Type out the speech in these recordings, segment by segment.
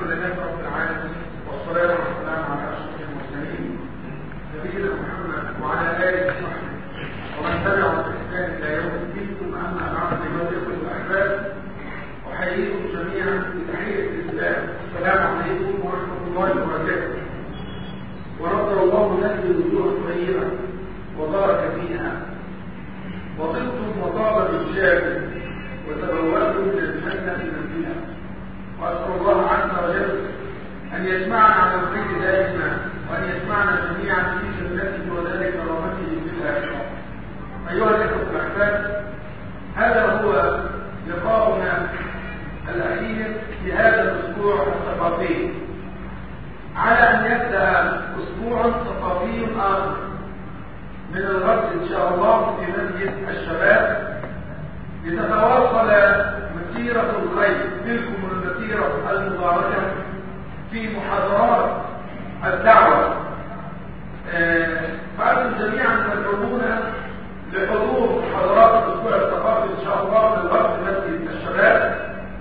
لله رب العالمين والصلاة والسلام على أشرف المرسلين نبينا محمد وعلى آله وصحبه ومن تبعهم بإحسان إلى يوم الدين ثم أما بعد أيها الإخوة الأحباب أحييكم جميعا بتحية الإسلام السلام عليكم ورحمة الله وبركاته ورد الله نهدي الوجوه الطيبة وبارك فيها وطبتم وطاب بالشام وتبوأتم من الجنة منزلا وأسأل الله عز وجل أن يجمعنا على الخير دائما وأن يجمعنا جميعا في جنته وذلك كرامته في الآخرة أيها الأخوة الأحباب هذا هو لقاؤنا الأخير في هذا الأسبوع الثقافي على أن يبدأ أسبوع ثقافي آخر من الغد إن شاء الله في مسجد الشباب لتتواصل مسيرة الخير تلكم المسيرة المباركة في محاضرات الدعوة فأنتم جميعا تدعون لحضور محاضرات الأسبوع الثقافي إن شاء الله من الغد في مسجد الشباب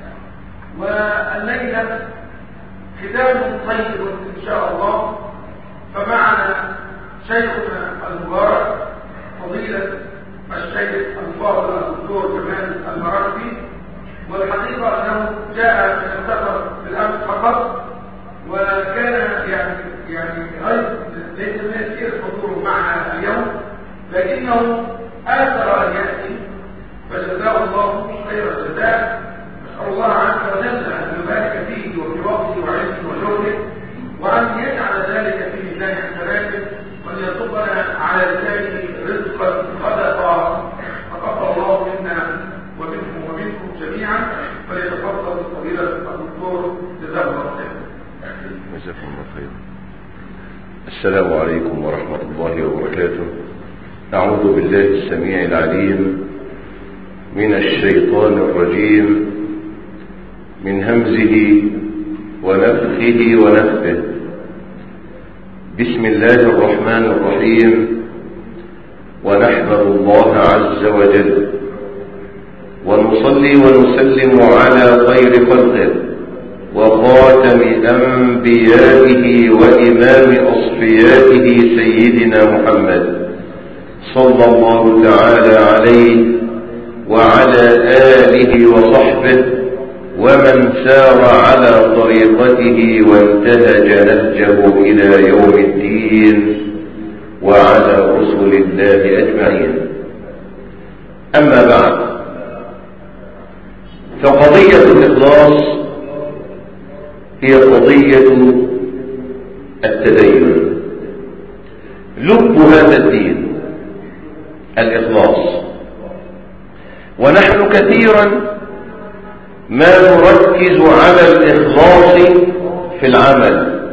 والليلة ختام طيب إن شاء الله فمعنا شيخنا المبارك فضيلة الشيخ الفاضل الدكتور جمال المراكبي والحقيقة أنه جاء من السفر بالأمس فقط وكان يعني يعني غير ليس من يسير حضوره معنا اليوم لكنه آثر أن يأتي فجزاه الله خير الجزاء نسأل الله عز وجل أن يبارك فيه وفي وقته وعلمه وجهده وأن يجعل ذلك في ميزان حسناته وأن يرزقنا على لسانه رزقا صدقا تقبل الله منا ومنكم ومنكم جميعا فليتفضل فضيلة الدكتور جزاه الله خيرا. جزاكم الله خيرا. السلام عليكم ورحمة الله وبركاته. أعوذ بالله السميع العليم من الشيطان الرجيم من همزه ونفخه ونفخه بسم الله الرحمن الرحيم ونحمد الله عز وجل ونصلي ونسلم على خير خلقه وخاتم أنبيائه وإمام أصفيائه سيدنا محمد صلى الله تعالى عليه وعلى آله وصحبه ومن سار على طريقته وانتهج نهجه إلى يوم الدين وعلى رسل الله أجمعين أما بعد فقضية الإخلاص هي قضية التدين لب هذا الدين الإخلاص ونحن كثيرا ما نركز على الإخلاص في العمل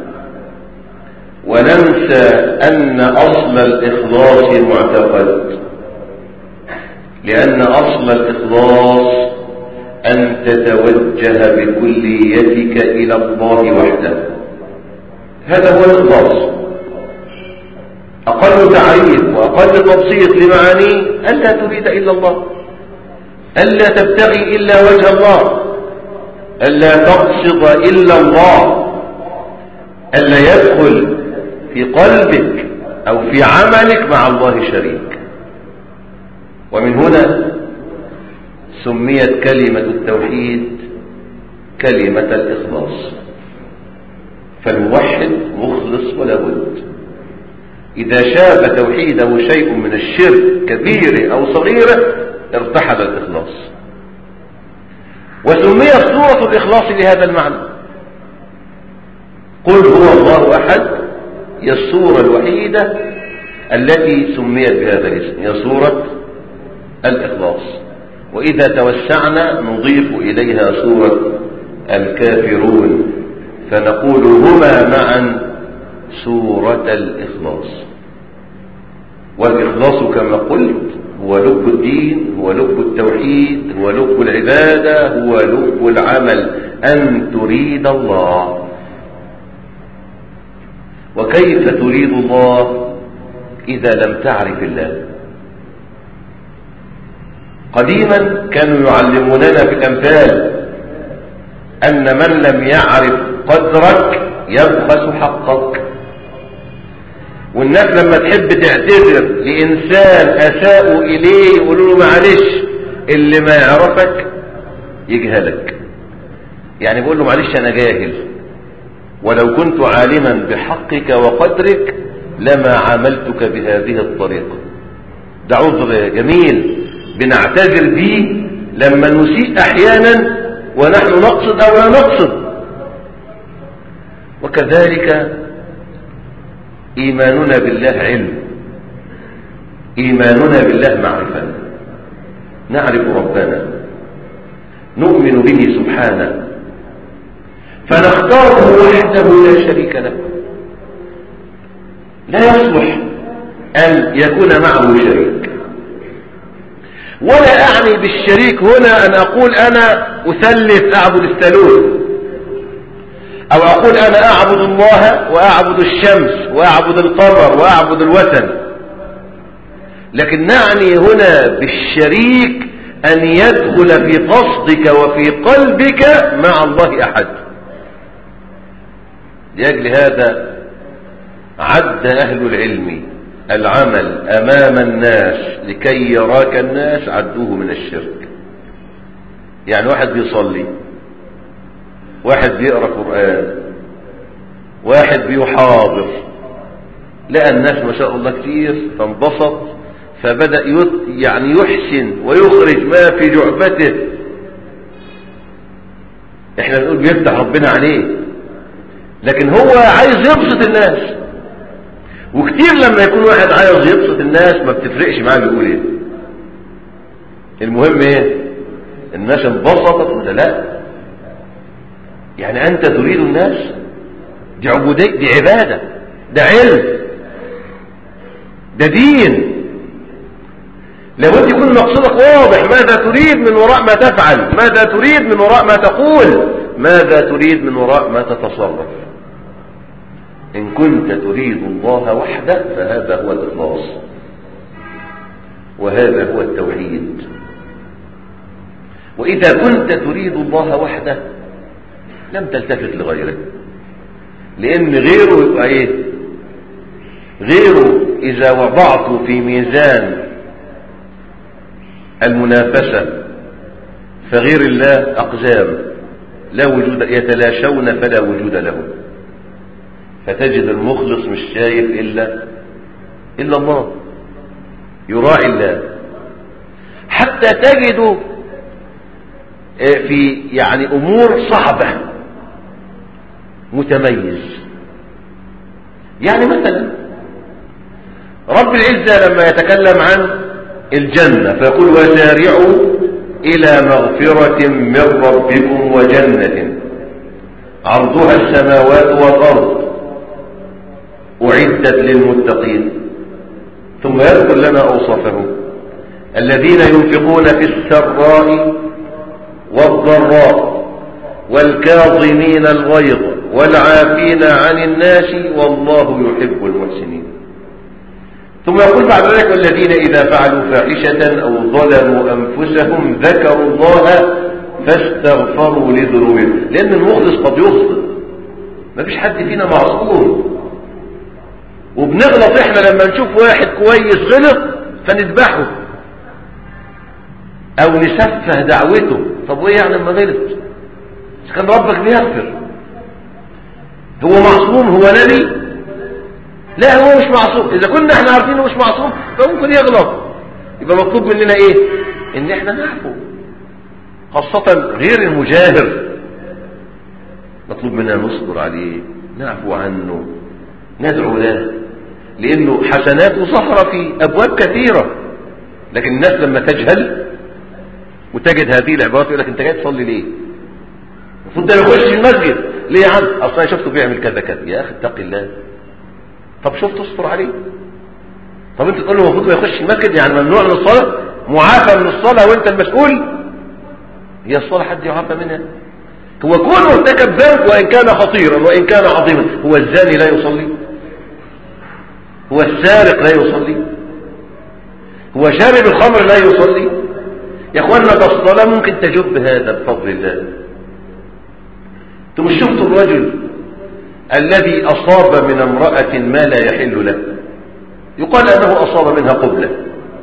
وننسى أن أصل الإخلاص معتقد لأن أصل الإخلاص أن تتوجه بكليتك إلى الله وحده هذا هو الإخلاص أقل تعريف وأقل تبسيط لمعانيه ألا تريد إلا الله ألا تبتغي إلا وجه الله ألا تقصد إلا الله ألا يدخل في قلبك أو في عملك مع الله شريك ومن هنا سميت كلمة التوحيد كلمة الإخلاص فالموحد مخلص ولا بد إذا شاب توحيده شيء من الشرك كبير أو صغيرة ارتحل الإخلاص وسميت سورة الإخلاص لهذا المعنى قل هو الله أحد هي السورة الوحيدة التي سميت بهذا الاسم هي سورة الإخلاص وإذا توسعنا نضيف إليها سورة الكافرون فنقول هما معا سورة الإخلاص والإخلاص كما قلت هو لب الدين هو لب التوحيد هو لب العبادة هو لب العمل أن تريد الله وكيف تريد الله إذا لم تعرف الله قديما كانوا يعلموننا في الأمثال أن من لم يعرف قدرك يبخس حقك والناس لما تحب تعتذر لإنسان أساءوا إليه يقولوا له معلش اللي ما يعرفك يجهلك يعني بقول له معلش أنا جاهل ولو كنت عالما بحقك وقدرك لما عاملتك بهذه الطريقة ده عذر جميل بنعتذر به لما نسيء أحيانا ونحن نقصد أو لا نقصد وكذلك إيماننا بالله علم إيماننا بالله معرفة نعرف ربنا نؤمن به سبحانه فنختاره وحده لا شريك له لا يصلح أن يكون معه شريك ولا أعني بالشريك هنا أن أقول أنا أثلث أعبد الثالوث أو أقول أنا أعبد الله وأعبد الشمس وأعبد القمر وأعبد الوثن لكن نعني هنا بالشريك أن يدخل في قصدك وفي قلبك مع الله أحد لأجل هذا عد أهل العلم العمل أمام الناس لكي يراك الناس عدوه من الشرك يعني واحد بيصلي واحد بيقرأ قرآن واحد بيحاضر لقى الناس ما شاء الله كتير فانبسط فبدأ يعني يحسن ويخرج ما في جعبته احنا بنقول بيفتح ربنا عليه لكن هو عايز يبسط الناس وكتير لما يكون واحد عايز يبسط الناس ما بتفرقش معاه بيقول ايه المهم ايه الناس انبسطت ولا لا يعني انت تريد الناس دي عبودية دي عبادة ده علم ده دين لابد يكون مقصودك واضح ماذا تريد من وراء ما تفعل ماذا تريد من وراء ما تقول ماذا تريد من وراء ما تتصرف إن كنت تريد الله وحده فهذا هو الإخلاص وهذا هو التوحيد وإذا كنت تريد الله وحده لم تلتفت لغيره لأن غيره يبقى إيه غيره إذا وضعته في ميزان المنافسة فغير الله أقزام لا وجود يتلاشون فلا وجود لهم فتجد المخلص مش شايف إلا إلا الله يراعي الله حتى تجد في يعني أمور صعبة متميز يعني مثلا رب العزة لما يتكلم عن الجنة فيقول وسارعوا إلى مغفرة من ربكم وجنة عرضها السماوات والأرض أعدت للمتقين ثم يذكر لنا أوصافهم الذين ينفقون في السراء والضراء والكاظمين الغيظ والعافين عن الناس والله يحب المحسنين ثم يقول بعد ذلك الذين إذا فعلوا فاحشة أو ظلموا أنفسهم ذكروا الله فاستغفروا لذنوبهم لأن المخلص قد يخطئ ما فيش حد فينا معصوم وبنغلط احنا لما نشوف واحد كويس غلط فنذبحه او نسفه دعوته طب وايه يعني لما غلط اذا كان ربك بيغفر هو معصوم هو نبي لا هو مش معصوم اذا كنا احنا عارفين انه مش معصوم فممكن يغلط يبقى مطلوب مننا ايه ان احنا نعفو خاصة غير المجاهر مطلوب منا نصبر عليه نعفو عنه ندعو له لانه حسناته ظهر في ابواب كثيرة لكن الناس لما تجهل وتجد هذه العبارات يقول لك انت جاي تصلي ليه المفروض ده ما يخش المسجد ليه يا عم اصلا شفته بيعمل كذا كذا يا اخي اتق الله طب شوف تصبر عليه طب انت تقول له المفروض ما يخش المسجد يعني ممنوع من الصلاه معافى من الصلاه وانت المسؤول هي الصلاه حد يعافى منها هو كونه ارتكب ذنب وان كان خطيرا وان كان عظيما هو الزاني لا يصلي هو السارق لا يصلي هو شارب الخمر لا يصلي يا اخوانا ده الصلاه ممكن تجب هذا بفضل الله ثم شفت الرجل الذي أصاب من امرأة ما لا يحل له يقال أنه أصاب منها قبلة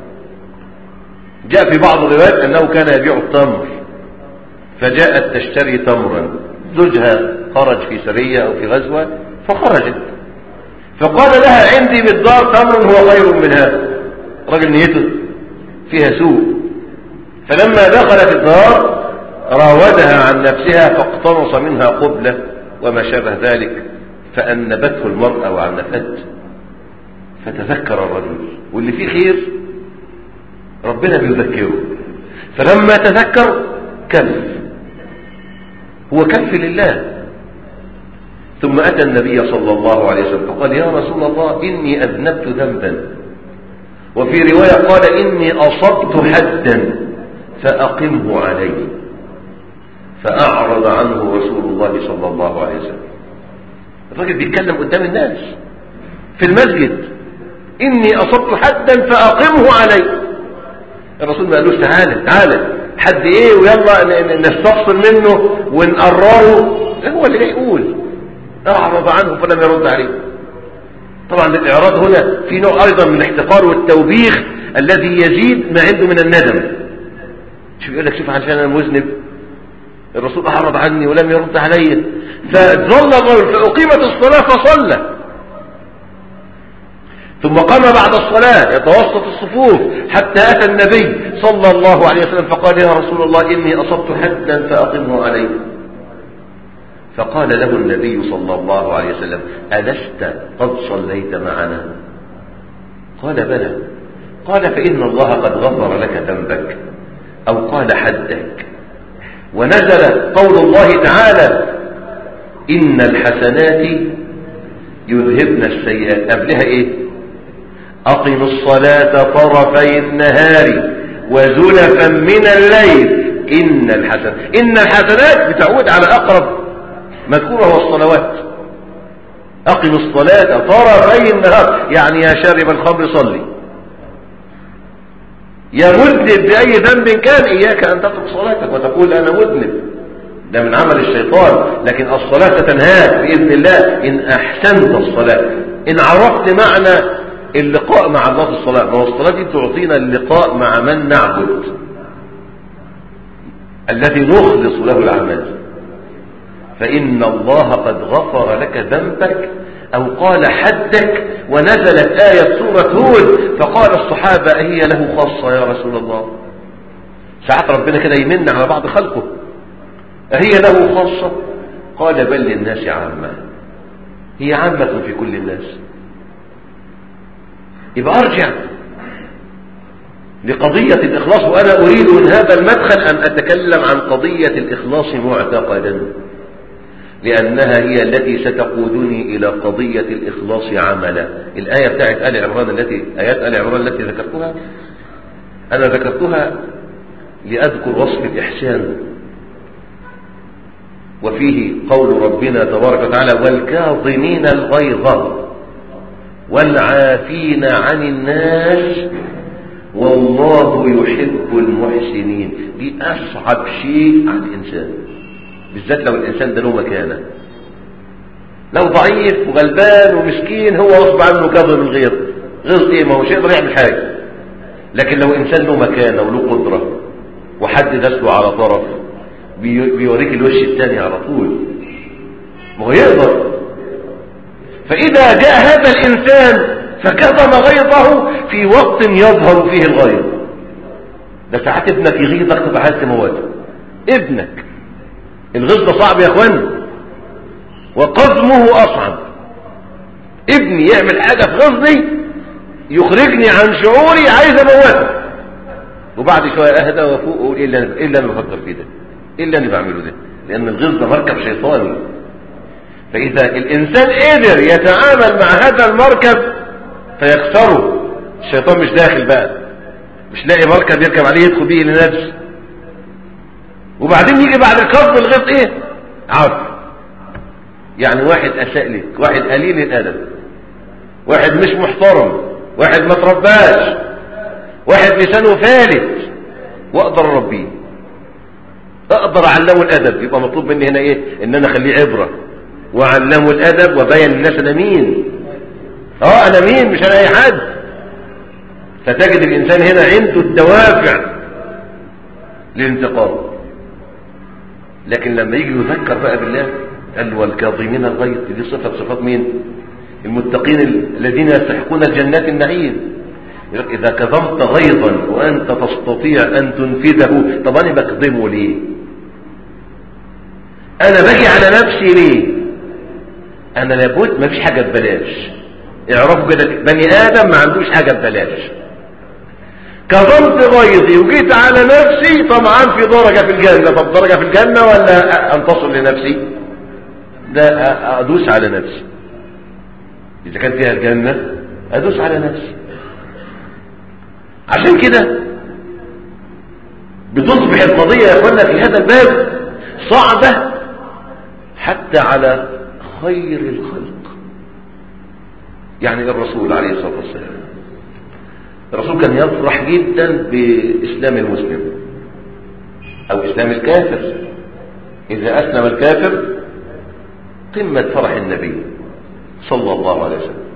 جاء في بعض الروايات أنه كان يبيع التمر فجاءت تشتري تمرا زوجها خرج في سرية أو في غزوة فخرجت فقال لها عندي بالدار تمر هو خير من هذا رجل نيته فيها سوء فلما دخلت الدار راودها عن نفسها فاقتنص منها قبلة وما شابه ذلك فأنبته المرأة وعنفته فتذكر الرجل واللي فيه خير ربنا بيذكره فلما تذكر كف هو كف لله ثم أتى النبي صلى الله عليه وسلم فقال يا رسول الله إني أذنبت ذنبا وفي رواية قال إني أصبت حدا فأقمه علي فأعرض عنه رسول الله صلى الله عليه وسلم الراجل بيتكلم قدام الناس في المسجد إني أصبت حدا فأقمه علي الرسول ما قالوش تعالى تعالى حد ايه ويلا نستفصل منه ونقرره هو اللي جاي يقول اعرض عنه فلم يرد عليه طبعا الاعراض هنا في نوع ايضا من الاحتقار والتوبيخ الذي يزيد ما عنده من الندم شوف يقول لك شوف عشان انا مذنب الرسول اعرض عني ولم يرد علي فظل الرجل فاقيمت الصلاه فصلى ثم قام بعد الصلاة يتوسط الصفوف حتى أتى النبي صلى الله عليه وسلم فقال يا رسول الله إني أصبت حدا فأقمه علي فقال له النبي صلى الله عليه وسلم ألست قد صليت معنا قال بلى قال فإن الله قد غفر لك ذنبك أو قال حدك ونزل قول الله تعالى إن الحسنات يذهبن السيئات قبلها إيه أقم الصلاة طرفي النهار وزلفا من الليل إن الحسنات إن الحسنات بتعود على أقرب مذكورة هو الصلوات أقم الصلاة طرفي النهار يعني يا شارب الخمر صلي يا مذنب بأي ذنب كان إياك أن تترك صلاتك وتقول أنا مذنب ده من عمل الشيطان لكن الصلاة تنهاك بإذن الله إن أحسنت الصلاة إن عرفت معنى اللقاء مع الله في الصلاة ما هو الصلاة دي تعطينا اللقاء مع من نعبد الذي نخلص له العمل فإن الله قد غفر لك ذنبك أو قال حدك ونزلت آية سورة هود فقال الصحابة هي له خاصة يا رسول الله ساعات ربنا كده يمن على بعض خلقه هي له خاصة قال بل للناس عامة هي عامة في كل الناس يبقى أرجع لقضية الإخلاص وأنا أريد من هذا المدخل أن أتكلم عن قضية الإخلاص معتقدا لأنها هي التي ستقودني إلى قضية الإخلاص عملا الآية بتاعت آل عمران التي آيات آل عمران التي ذكرتها أنا ذكرتها لأذكر وصف الإحسان وفيه قول ربنا تبارك وتعالى والكاظمين الغيظ والعافين عن الناس والله يحب المحسنين دي أصعب شيء على الإنسان بالذات لو الإنسان ده له مكانة لو ضعيف وغلبان ومسكين هو غصب عنه كظم الغيظ غيظ ايه ما هو مش يقدر يعمل حاجة لكن لو إنسان له مكانة وله قدرة وحد دسله على طرف بيوريك الوش الثاني على طول ما هو يقدر فإذا جاء هذا الإنسان فكظم غيظه في وقت يظهر فيه الغيظ ده ساعات ابنك يغيظك تبقى عايز تموته ابنك الغيظ ده صعب يا اخوان وقزمه اصعب ابني يعمل حاجه في غيظي يخرجني عن شعوري عايز اموته وبعد شويه اهدى وافوق واقول ايه اللي انا ايه اللي انا بفكر فيه ده ايه اللي انا بعمله ده لان الغيظ ده مركب شيطاني فإذا الإنسان قدر يتعامل مع هذا المركب فيكسره الشيطان مش داخل بقى مش لاقي مركب يركب عليه يدخل بيه لنفسه وبعدين يجي بعد الكظم الغيط ايه عفو يعني واحد اساء لك واحد قليل الادب واحد مش محترم واحد ما ترباش واحد لسانه فالت واقدر اربيه اقدر اعلمه الادب يبقى مطلوب مني هنا ايه ان انا اخليه عبرة واعلمه الادب وبين للناس انا مين اه انا مين مش انا اي حد فتجد الانسان هنا عنده الدوافع للانتقام لكن لما يجي يذكر بقى بالله قال والكاظمين الغيظ دي صفة صفات مين المتقين الذين يستحقون الجنات النعيم إذا كظمت غيظا وأنت تستطيع أن تنفذه طب أنا بكظمه ليه أنا باجي على نفسي ليه أنا لابد ما فيش حاجة ببلاش اعرفوا كده بني آدم ما عندوش حاجة ببلاش كظمت غيظي وجيت على نفسي طمعان في درجة في الجنة طب درجة في الجنة ولا أنتصر لنفسي ده أدوس على نفسي إذا كان فيها الجنة أدوس على نفسي عشان كده بتصبح القضية يا اخوانا في هذا الباب صعبة حتى على خير الخلق يعني الرسول عليه الصلاة والسلام الرسول كان يفرح جدا بإسلام المسلم أو إسلام الكافر إذا أسلم الكافر قمة فرح النبي صلى الله عليه وسلم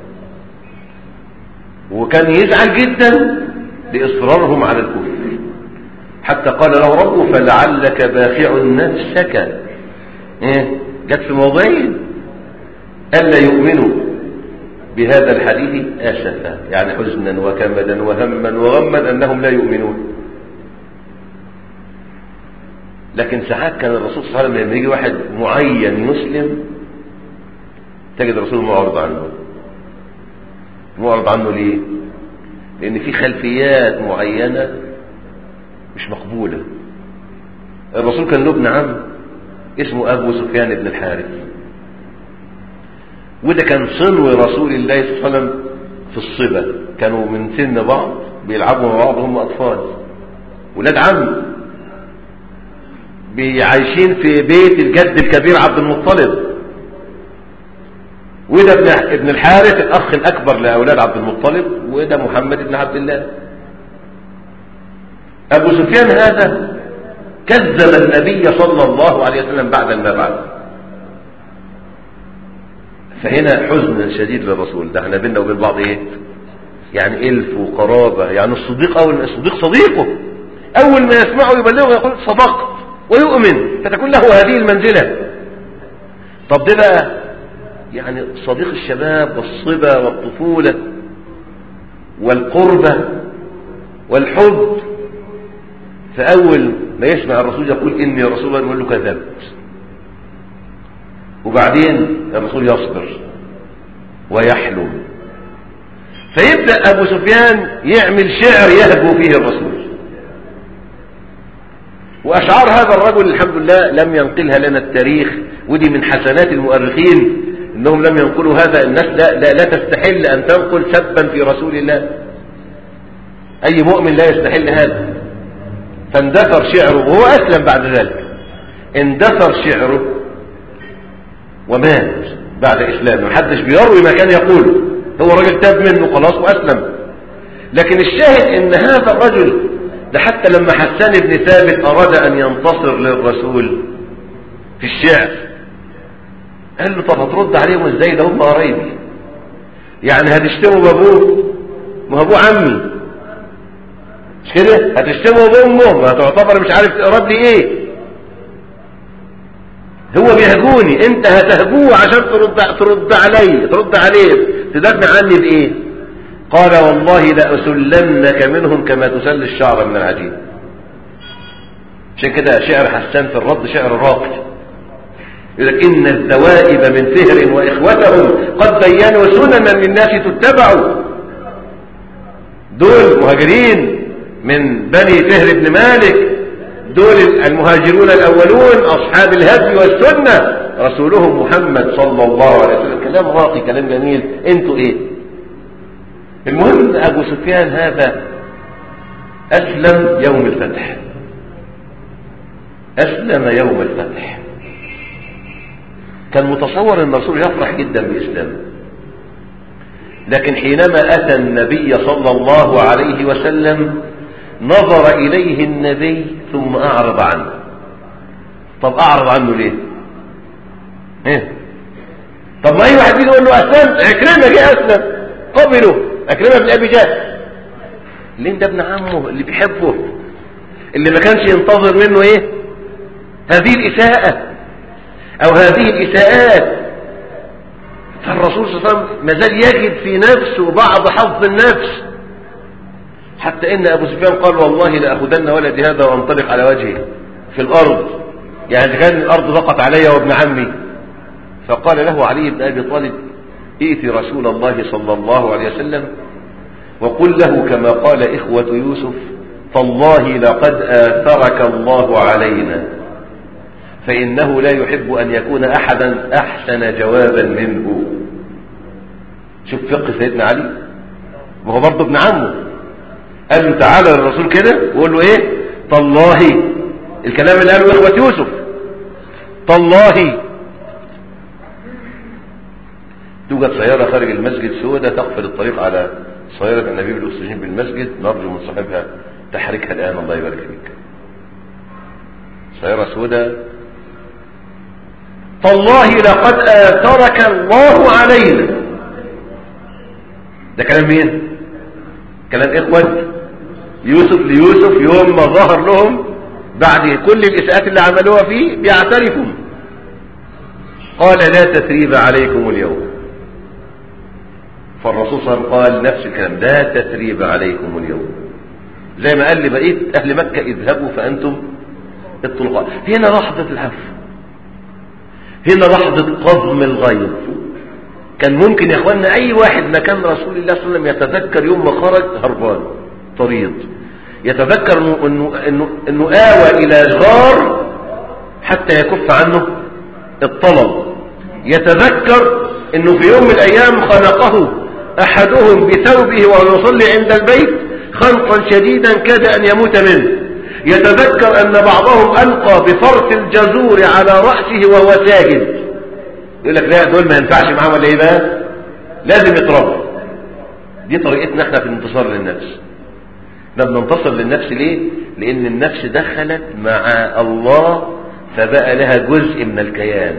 وكان يزعل جدا لإصرارهم على الكفر حتى قال له ربه فلعلك باخع نفسك إيه؟ جت في موضعين ألا يؤمنوا بهذا الحديث آسفا يعني حزنا وكمدا وهما وغما أنهم لا يؤمنون لكن ساعات كان الرسول صلى الله عليه وسلم لما يجي واحد معين يسلم تجد الرسول معرض عنه معرض عنه ليه لأن في خلفيات معينة مش مقبولة الرسول كان له ابن عم اسمه أبو سفيان بن الحارث وده كان صنو رسول الله صلى الله عليه وسلم في الصبا كانوا من سن بعض بيلعبوا مع بعض هم أطفال ولاد عم عايشين في بيت الجد الكبير عبد المطلب وده ابن ابن الحارث الاخ الاكبر لاولاد عبد المطلب وده محمد بن عبد الله ابو سفيان هذا كذب النبي صلى الله عليه وسلم بعد المبعث فهنا حزن شديد للرسول ده احنا بينا وبين بعض ايه يعني الف وقرابه يعني الصديق اول الصديق صديقه اول ما يسمعه يبلغه يقول صدقت ويؤمن فتكون له هذه المنزله طب ده بقى يعني صديق الشباب والصبا والطفولة والقربة والحب فأول ما يسمع الرسول يقول إني رسول الله يقول له كذبت وبعدين الرسول يصبر ويحلم فيبدأ أبو سفيان يعمل شعر يهجو فيه الرسول وأشعار هذا الرجل الحمد لله لم ينقلها لنا التاريخ ودي من حسنات المؤرخين انهم لم ينقلوا هذا الناس لا, لا, لا تستحل ان تنقل سبا في رسول الله اي مؤمن لا يستحل هذا فاندثر شعره وهو اسلم بعد ذلك اندثر شعره ومات بعد اسلامه محدش بيروي ما كان يقوله هو راجل تاب منه خلاص واسلم لكن الشاهد ان هذا الرجل ده حتى لما حسان بن ثابت اراد ان ينتصر للرسول في الشعر قال له طب هترد عليهم ازاي ده هم قرايبي يعني هتشتموا بابوه ما ابوه عمي مش كده هتشتموا بامه ما تعتبر مش عارف تقرب لي ايه هو بيهجوني انت هتهجوه عشان ترد ترد علي ترد عليه تدافع عني بايه قال والله لأسلنك منهم كما تسل الشعر من العجين عشان كده شعر حسان في الرد شعر راقي يقول لك إن الذوائب من فهر وإخوتهم قد بينوا سننا للناس تتبع دول مهاجرين من بني فهر بن مالك دول المهاجرون الأولون أصحاب الهدي والسنة رسولهم محمد صلى الله عليه وسلم كلام راقي كلام جميل انتوا ايه المهم أبو سفيان هذا أسلم يوم الفتح أسلم يوم الفتح كان متصور أن الرسول يفرح جدا بإسلامه لكن حينما أتى النبي صلى الله عليه وسلم نظر إليه النبي ثم أعرض عنه طب اعرض عنه ليه ايه طب ما اي واحد يجي يقول له اسلمت عكرمه جه اسلم قبله عكرمه بن ابي جهل ليه ده ابن عمه اللي بيحبه اللي ما كانش ينتظر منه ايه هذه الاساءه او هذه الاساءات فالرسول صلى الله عليه وسلم ما زال يجد في نفسه بعض حظ النفس حتى ان ابو سفيان قال والله لاخذن ولدي هذا وانطلق على وجهه في الارض يعني كان الارض ضاقت علي وابن عمي فقال له علي بن ابي طالب ائت رسول الله صلى الله عليه وسلم وقل له كما قال اخوه يوسف تالله لقد اثرك الله علينا فانه لا يحب ان يكون احدا احسن جوابا منه شوف فقه سيدنا علي وهو برضه ابن عمه قال له تعالى للرسول كده وقول له ايه تالله الكلام اللي قاله اخوة يوسف تالله توجد سيارة خارج المسجد سوداء تقفل الطريق على سيارة النبي بالأكسجين بالمسجد نرجو من صاحبها تحركها الآن الله يبارك فيك سيارة سوداء تالله لقد آثرك الله علينا ده كلام مين كلام إخوة يوسف ليوسف يوم ما ظهر لهم بعد كل الإساءات اللي عملوها فيه بيعترفوا قال لا تثريب عليكم اليوم فالرسول صلى الله عليه وسلم قال نفس الكلام لا تثريب عليكم اليوم زي ما قال لبقية أهل مكة اذهبوا فأنتم الطلقاء هنا لحظة العفو هنا لحظة قضم الغيظ كان ممكن يا اخوانا اي واحد مكان رسول الله صلى الله عليه وسلم يتذكر يوم ما خرج هربان طريد يتذكر انه انه انه, إنه آوى الى غار حتى يكف عنه الطلب يتذكر انه في يوم من الايام خنقه احدهم بثوبه وهو يصلي عند البيت خنقا شديدا كاد ان يموت منه يتذكر ان بعضهم القى بفرط الجزور على رأسه وهو ساجد يقول لك لا دول ما ينفعش معاهم ولا ايه بقى لازم يتربوا دي طريقتنا احنا في الانتصار للنفس احنا بننتصر للنفس ليه لان النفس دخلت مع الله فبقى لها جزء من الكيان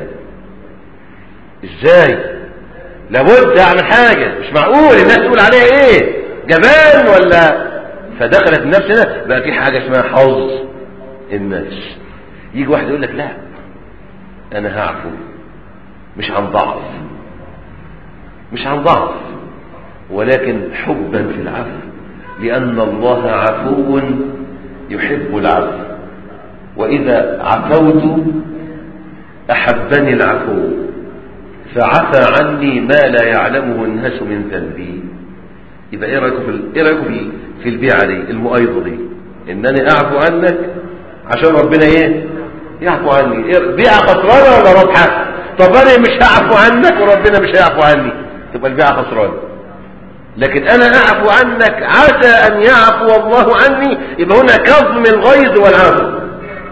ازاي لابد اعمل حاجة مش معقول الناس تقول عليها ايه جبان ولا فدخلت النفس هنا بقى في حاجة اسمها حظ النفس يجي واحد يقول لك لا انا هعفو مش عن ضعف مش عن ضعف ولكن حبا في العفو لأن الله عفو يحب العفو وإذا عفوت أحبني العفو فعفى عني ما لا يعلمه الناس من ذنبي يبقى ايه رايكم في ايه رايكم في في البيعه دي المؤيضه دي انني اعفو عنك عشان ربنا ايه يعفو عني إيه بيعه خسرانه ولا رابحه طب انا مش هعفو عنك وربنا مش هيعفو عني تبقى البيعه خسرانه لكن انا اعفو عنك عسى ان يعفو الله عني يبقى هنا كظم الغيظ والعفو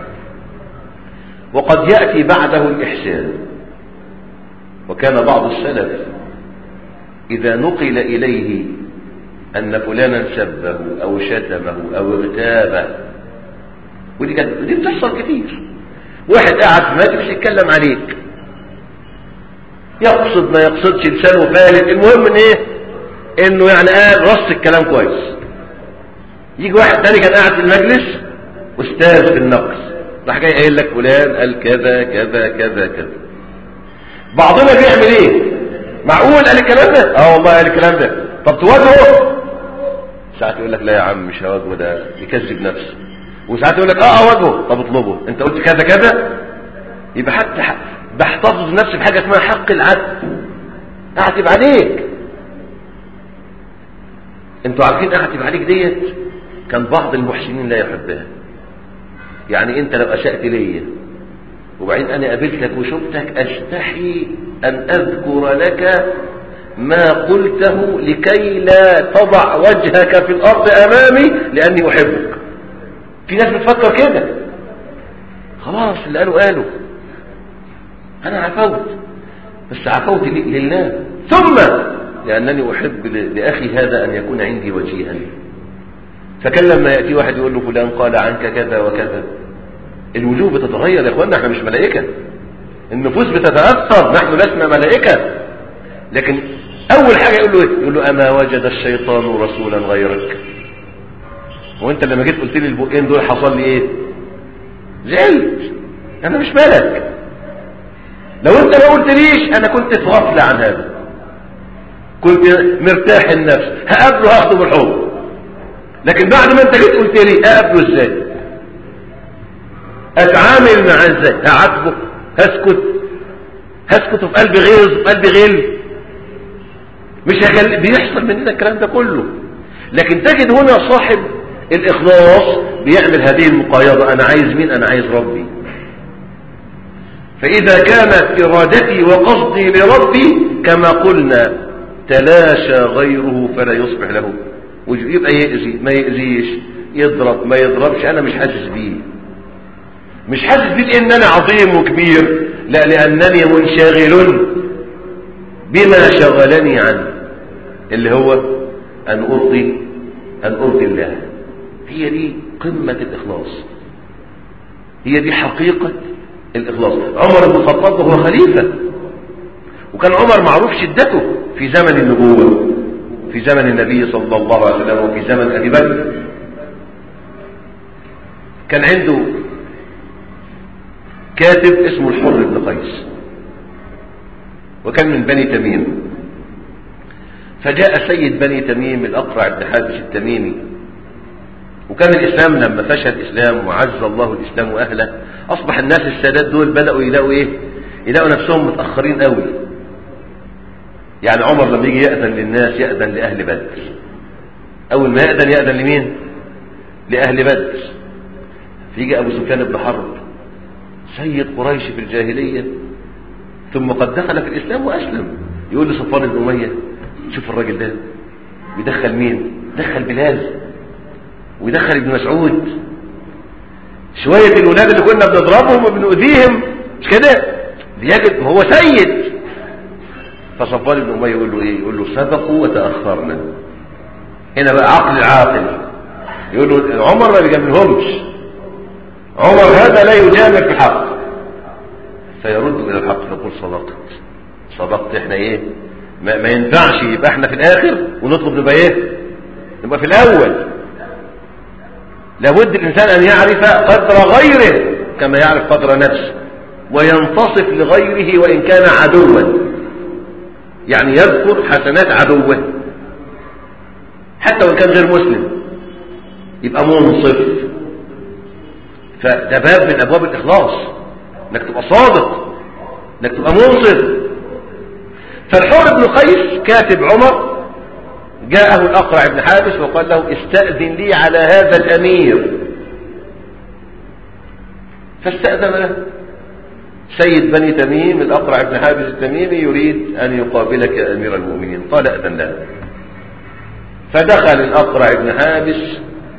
وقد ياتي بعده الاحسان وكان بعض السلف اذا نقل اليه ان فلانا سبه او شتمه او اغتابه ودي كانت ودي بتحصل كتير واحد قاعد في مجلس يتكلم عليك يقصد ما يقصدش لسانه فالت المهم ان ايه انه يعني قال رص الكلام كويس يجي واحد تاني كان قاعد في المجلس استاذ في النقص راح جاي قايل لك فلان قال كذا كذا كذا كذا بعضنا بيعمل ايه معقول قال الكلام ده اه والله قال الكلام ده طب تواجهه ساعات يقول لك لا يا عم مش هواجهه ده يكذب نفسه وساعات يقول لك اه اواجهه طب اطلبه انت قلت كذا كذا يبقى حتى حق بحتفظ نفسي بحاجه اسمها حق العدل اعتب عليك انتوا عارفين اعتب عليك ديت كان بعض المحسنين لا يحبها يعني انت لو اسأت ليا وبعدين انا قابلتك وشفتك استحي ان اذكر لك ما قلته لكي لا تضع وجهك في الارض امامي لاني احبك في ناس بتفكر كده خلاص اللي قالوا قالوا انا عفوت بس عفوت لله ثم لانني احب لاخي هذا ان يكون عندي وجيها فكان لما ياتي واحد يقول له فلان قال عنك كذا وكذا الوجوه بتتغير يا اخوانا احنا مش ملائكة النفوس بتتأثر نحن لسنا ملائكة لكن اول حاجة يقول له ايه يقول له اما وجد الشيطان رسولا غيرك وانت لما جيت قلت لي البقين دول حصل لي ايه زعلت انا مش ملك لو انت ما قلتليش انا كنت في غفلة عن هذا كنت مرتاح النفس هقابله هاخده بالحب لكن بعد ما انت جيت قلت لي اقابله ازاي اتعامل معاه ازاي هعاتبه هسكت هسكت في قلبي غيظ في قلبي غل مش هخلي بيحصل مننا الكلام ده كله لكن تجد هنا صاحب الاخلاص بيعمل هذه المقايضة انا عايز مين انا عايز ربي فاذا كانت ارادتي وقصدي لربي كما قلنا تلاشى غيره فلا يصبح له يبقى يأذي ما يأذيش يضرب ما يضربش انا مش حاسس بيه مش حاسس بيه لان انا عظيم وكبير لا لانني منشغل بما شغلني عنه اللي هو ان ارضي ان ارضي الله هي دي قمة الاخلاص هي دي حقيقة الاخلاص عمر بن الخطاب وهو خليفة وكان عمر معروف شدته في زمن النبوة في زمن النبي صلى الله عليه وسلم وفي زمن ابي بكر كان عنده كاتب اسمه الحر بن قيس وكان من بني تميم فجاء سيد بني تميم الأقرع بن حابس التميمي وكان الإسلام لما فشى الإسلام وعز الله الإسلام وأهله أصبح الناس السادات دول بدأوا يلاقوا إيه يلاقوا نفسهم متأخرين قوي يعني عمر لما يجي يأذن للناس يأذن لأهل بدر أول ما يأذن يأذن لمين لأهل بدر فيجي أبو سفيان بن حرب سيد قريش في الجاهلية ثم قد دخل في الإسلام وأسلم يقول لصفوان بن أمية شوف الراجل ده بيدخل مين دخل بلال ويدخل ابن مسعود شوية الولاد اللي كنا بنضربهم وبنؤذيهم مش كده بيجد هو سيد فصفوان بن أمية يقول له ايه يقول له سبقوا وتأخرنا هنا بقى عقل العاقل يقول له عمر ما بيجاملهمش عمر هذا لا يجامل في الحق فيرد الى الحق فيقول صدقت صدقت احنا ايه ما, ما ينفعش يبقى احنا في الاخر ونطلب نبقى ايه نبقى في الاول لابد الانسان ان يعرف قدر غيره كما يعرف قدر نفسه وينتصف لغيره وان كان عدوا يعني يذكر حسنات عدوه حتى وان كان غير مسلم يبقى منصف فده باب من ابواب الاخلاص انك تبقى صادق انك تبقى منصف فالحر بن قيس كاتب عمر جاءه الاقرع بن حابس وقال له استأذن لي على هذا الامير فاستأذن له سيد بني تميم الاقرع بن حابس التميمي يريد ان يقابلك يا امير المؤمنين قال اذن له فدخل الاقرع بن حابس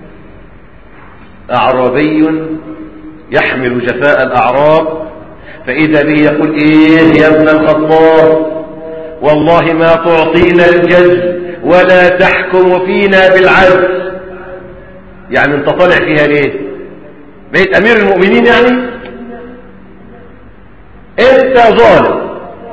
اعرابي يحمل جفاء الأعراب فإذا به يقول إيه يا ابن الخطاب والله ما تعطينا الجز ولا تحكم فينا بالعدل يعني انت طالع فيها ليه بقيت أمير المؤمنين يعني انت ظالم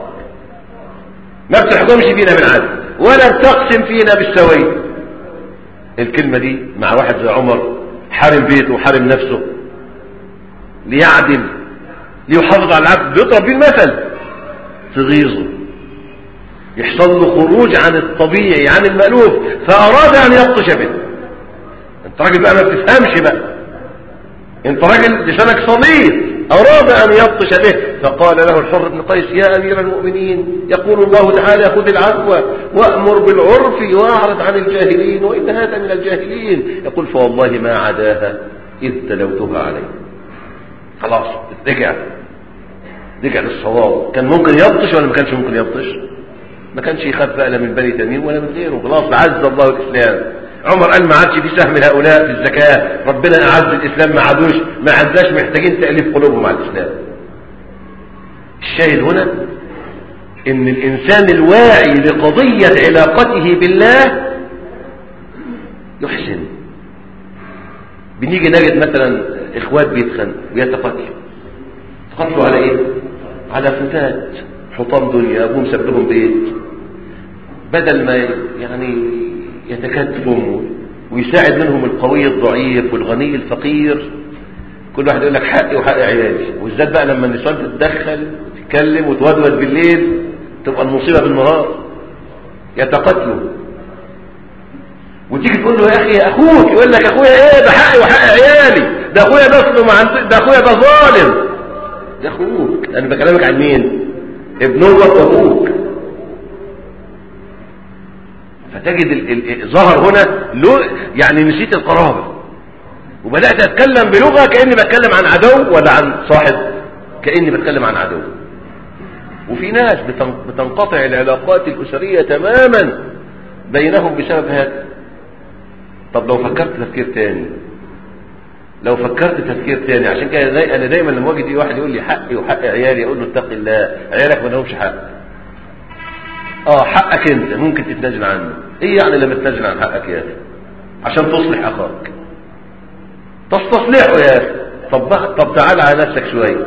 ما بتحكمش فينا بالعدل ولا بتقسم فينا بالسوي الكلمة دي مع واحد زي عمر حارم بيته وحارم نفسه ليعدل ليحافظ على العبد بيضرب بيه المثل تغيظه يحصل له خروج عن الطبيعي عن المألوف فأراد أن يبطش به انت راجل بقى ما بتفهمش بقى انت راجل لسانك صليط أراد أن يبطش به فقال له الحر بن قيس يا أمير المؤمنين يقول الله تعالى خذ العفو وأمر بالعرف وأعرض عن الجاهلين وإن هذا من الجاهلين يقول فوالله ما عداها إذ تلوتها عليه خلاص رجع رجع للصواب كان ممكن يبطش ولا ما كانش ممكن يبطش ما كانش يخاف بقى لا من بني تميم ولا من غيره خلاص عز الله الإسلام عمر قال ما عادش في سهم هؤلاء في الزكاة ربنا أعز الإسلام ما عادوش ما عزاش محتاجين تأليف قلوبهم على الإسلام الشاهد هنا ان الإنسان الواعي لقضية علاقته بالله يحسن بنيجي نجد مثلا اخوات بيتخانقوا بيتقاتلوا تقاتلوا على ايه على فتات حطام دنيا ابوهم ساب لهم بيت بدل ما يعني يتكاتفوا ويساعد منهم القوي الضعيف والغني الفقير كل واحد يقول لك حقي وحق عيالي وبالذات بقى لما النسوان تتدخل وتتكلم وتودود بالليل تبقى المصيبه بالنهار يتقاتلوا وتيجي تقول له يا اخي اخوك يقول لك اخويا ايه ده حقي وحق عيالي ده اخويا ده اصله ما عند- ده اخويا ده ظالم ده اخوك انا بكلمك عن مين ابن امك وابوك فتجد ال ال ظهر هنا له يعني نسيت القرابه وبدات اتكلم بلغه كاني بتكلم عن عدو ولا عن صاحب كاني بتكلم عن عدو وفي ناس بتن- بتنقطع العلاقات الاسريه تماما بينهم بسبب هذا طب لو فكرت تفكير تاني لو فكرت تفكير تاني عشان كده داي انا دايما لما واجد واحد يقول لي حقي وحق عيالي اقول له اتق الله عيالك ما لهمش حق اه حقك انت ممكن تتنازل عنه ايه يعني لما تتنازل عن حقك يا اخي عشان تصلح اخاك تستصلحه يا اخي طب بقى- طب تعال على نفسك شويه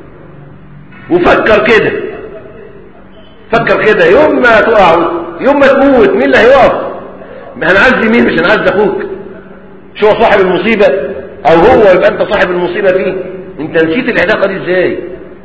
وفكر كده فكر كده يوم ما تقع يوم ما تموت مين اللي هيقف هنعزي مين مش هنعزي اخوك شو هو صاحب المصيبة او هو يبقى انت صاحب المصيبة فيه انت نسيت العلاقة دي ازاي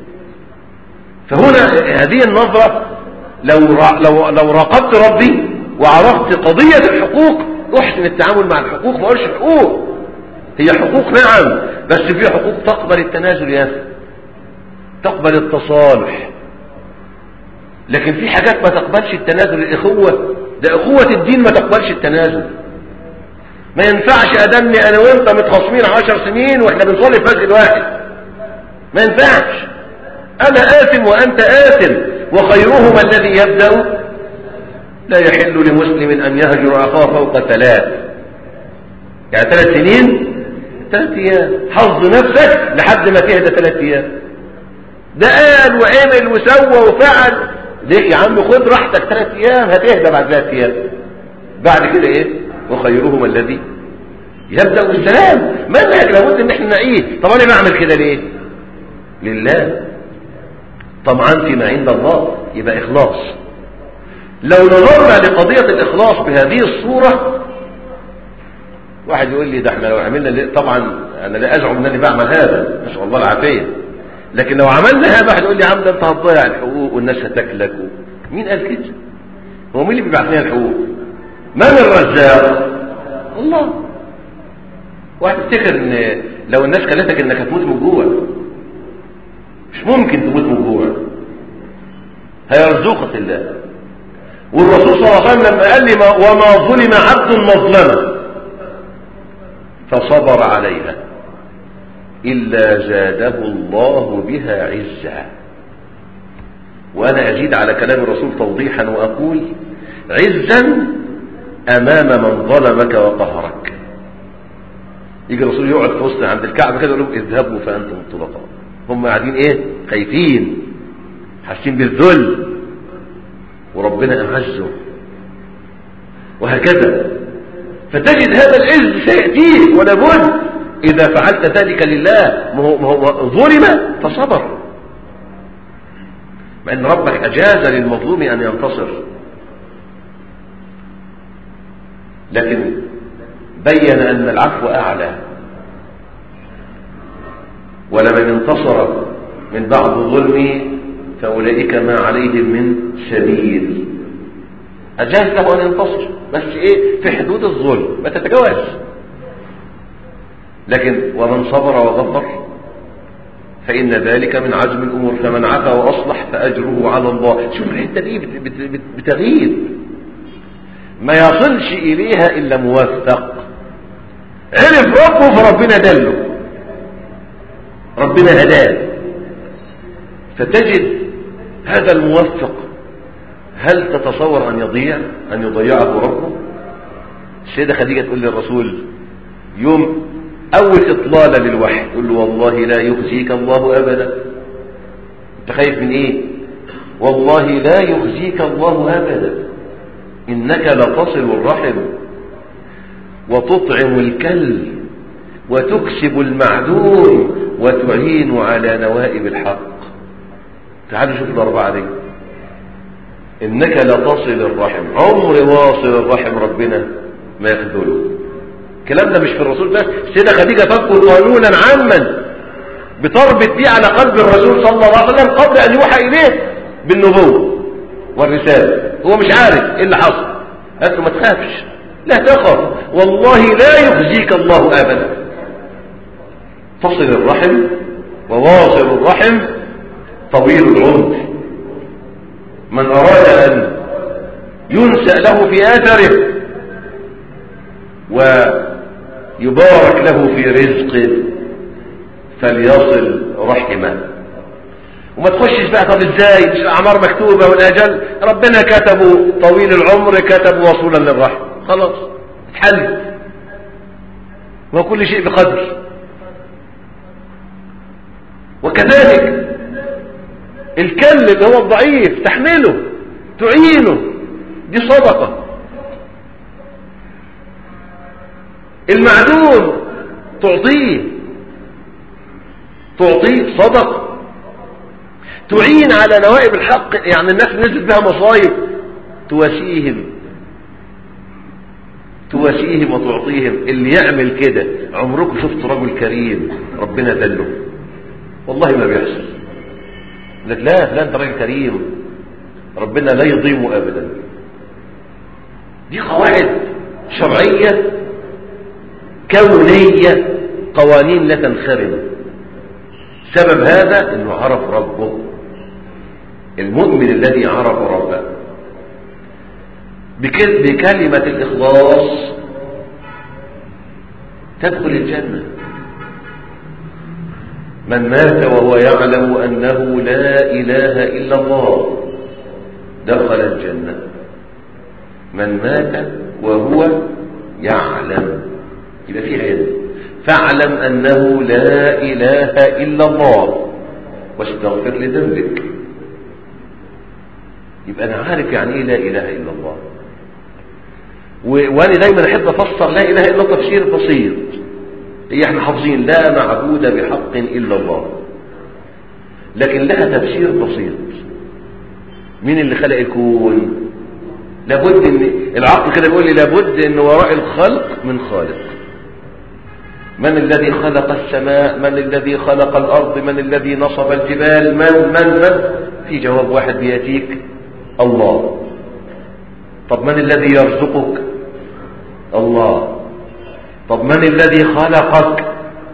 فهنا هذه النظرة لو را لو لو راقبت ربي وعرفت قضية الحقوق احسن التعامل مع الحقوق ما اقولش حقوق هي حقوق نعم بس في حقوق تقبل التنازل يا اخي تقبل التصالح لكن في حاجات ما تقبلش التنازل الاخوة ده اخوة الدين ما تقبلش التنازل ما ينفعش ادمي انا وانت متخاصمين عشر سنين واحنا بنصلي في مسجد واحد ما ينفعش انا آثم وانت آثم وخيرهما الذي يبدأ لا يحل لمسلم ان يهجر اخاه فوق ثلاث يعني ثلاث سنين ثلاث ايام حظ نفسك لحد ما تهدى ثلاث ايام ده قال وعمل وسوى وفعل ليه يا عم خد راحتك ثلاث ايام هتهدى بعد ثلاث ايام بعد كده ايه وخيرهما الذي يبدا بالسلام منهج لابد ان احنا نعيه طب انا بعمل كده ليه لله طمعا فيما عند الله يبقى اخلاص لو نظرنا لقضيه الاخلاص بهذه الصوره واحد يقول لي ده احنا لو عملنا ليه؟ طبعا انا لا ازعم انني بعمل هذا نسال الله العافيه لكن لو عملنا هذا واحد يقول لي يا عم ده انت هتضيع الحقوق والناس هتاكلك و... مين قال كده هو مين اللي بيبعت لنا الحقوق من الرزاق الله واحد يفتكر ان لو الناس كلتك انك هتموت من الجوع مش ممكن تموت من الجوع هيرزقك الله والرسول صلى الله عليه وسلم لما قال لي ما وما ظلم عبد مظلمه فصبر عليها إلا زاده الله بها عزا وأنا أزيد على كلام الرسول توضيحا وأقول عزا أمام من ظلمك وقهرك يجي الرسول يقعد في وسط عند الكعبة كده يقول لهم اذهبوا فأنتم الطلقاء هم قاعدين ايه خايفين حاسين بالذل وربنا أعزه وهكذا فتجد هذا العز سيأتيك ولا بد إذا فعلت ذلك لله ما هو ما هو ظلم فصبر مع أن ربك أجاز للمظلوم أن ينتصر لكن بين أن العفو أعلى ولمن انتصر من بعض ظلمه فأولئك ما عليهم من سبيل أجاز له أن ينتصر بس إيه في حدود الظلم ما تتجاوز لكن ومن صبر وغفر فإن ذلك من عزم الأمور فمن عفا وأصلح فأجره على الله شوف الحتة دي بت- بت- بت- بتغيب ما يصلش إليها إلا موفق عرف ربه فربنا دله ربنا هداه فتجد هذا الموفق هل تتصور أن يضيع أن يضيعه ربه السيدة خديجة تقول للرسول يوم أول إطلالة للوحي تقول له والله لا يخزيك الله أبدا أنت خايف من إيه والله لا يخزيك الله أبدا إنك لتصل الرحم وتطعم الكل وتكسب المعدوم وتعين على نوائب الحق تعالوا شوف الأربعة دي إنك لتصل الرحم عمر واصل الرحم ربنا ما يخذله الكلام ده مش في الرسول بس السيدة خديجة تذكر قانونا عاما بتربط بيه على قلب الرسول صلى الله عليه وسلم قبل أن يوحى إليه بالنبوة والرسالة هو مش عارف إيه اللي حصل قالت له ما تخافش لا تخف والله لا يخزيك الله أبدا تصل الرحم وواصل الرحم طويل العمر من أراد أن ينسأ له في آثره ويبارك له في رزقه فليصل رحمه وما تخشش بقى طب ازاي مش الاعمار مكتوبه والاجل ربنا كتبه طويل العمر كتب وصولا للرحم خلاص اتحل وكل شيء بقدر وكذلك الكل اللي هو الضعيف تحمله تعينه دي صدقة المعدوم تعطيه تعطيه صدقة تعين على نوائب الحق يعني الناس نزلت بها مصايب تواسيهم تواسيهم وتعطيهم اللي يعمل كده عمركم شفت رجل كريم ربنا دله والله ما بيحصل لك لا فلان ده راجل كريم ربنا لا يضيمه ابدا دي قواعد شرعيه كونيه قوانين لا تنخرم سبب هذا انه عرف ربه المؤمن الذي عرف ربه بكلمة الإخلاص تدخل الجنة من مات وهو يعلم أنه لا إله إلا الله دخل الجنة من مات وهو يعلم يبقى في علم فاعلم أنه لا إله إلا الله واستغفر لذنبك يبقى أنا عارف يعني إيه لا إله إلا الله وأنا دايما أحب أفسر لا إله إلا الله تفسير بسيط هي احنا حافظين لا معبود بحق إلا الله لكن لها تفسير بسيط مين اللي خلق الكون لابد ان العقل كده بيقول لي لابد ان وراء الخلق من خالق من الذي خلق السماء من الذي خلق الأرض من الذي نصب الجبال من من من في جواب واحد بيأتيك الله طب من الذي يرزقك الله طب من الذي خلقك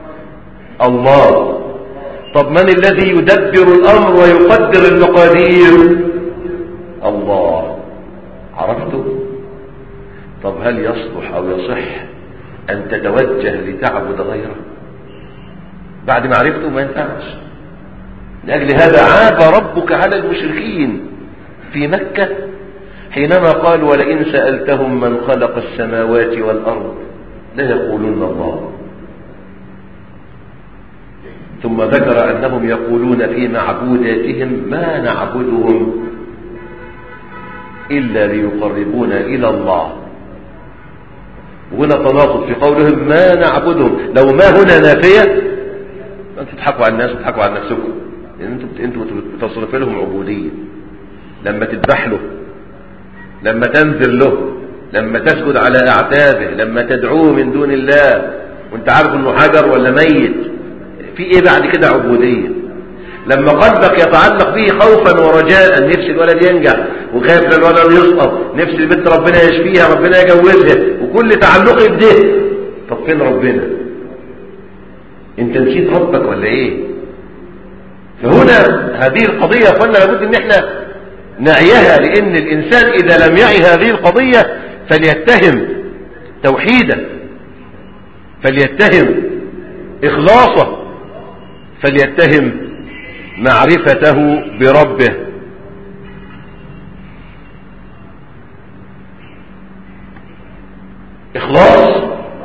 الله طب من الذي يدبر الأمر ويقدر المقادير الله عرفته طب هل يصلح أو يصح أن تتوجه لتعبد غيره بعد ما عرفته ما ينفعش لأجل هذا عاب ربك على المشركين في مكة حينما قال ولئن سألتهم من خلق السماوات والأرض ليقولن الله ثم ذكر أنهم يقولون في معبوداتهم ما نعبدهم إلا ليقربونا إلى الله وهنا تناقض في قولهم ما نعبدهم لو ما هنا نافية انتوا تضحكوا على الناس تضحكوا على نفسكم لان انتوا انتوا بتصرف لهم عبودية لما تذبح له لما تنزل له لما تسجد على اعتابه لما تدعوه من دون الله وانت عارف انه حجر ولا ميت في ايه بعد كده عبودية لما قلبك يتعلق به خوفا ورجاء نفس الولد ينجح وخايف ان الولد يسقط نفس البنت ربنا يشفيها ربنا يجوزها وكل تعلقي بده طب فين ربنا انت نسيت ربك ولا ايه فهنا هذه القضية يا اخوانا لابد ان احنا نعيها لان الانسان اذا لم يعي هذه القضية فليتهم توحيدا فليتهم اخلاصه فليتهم معرفته بربه إخلاص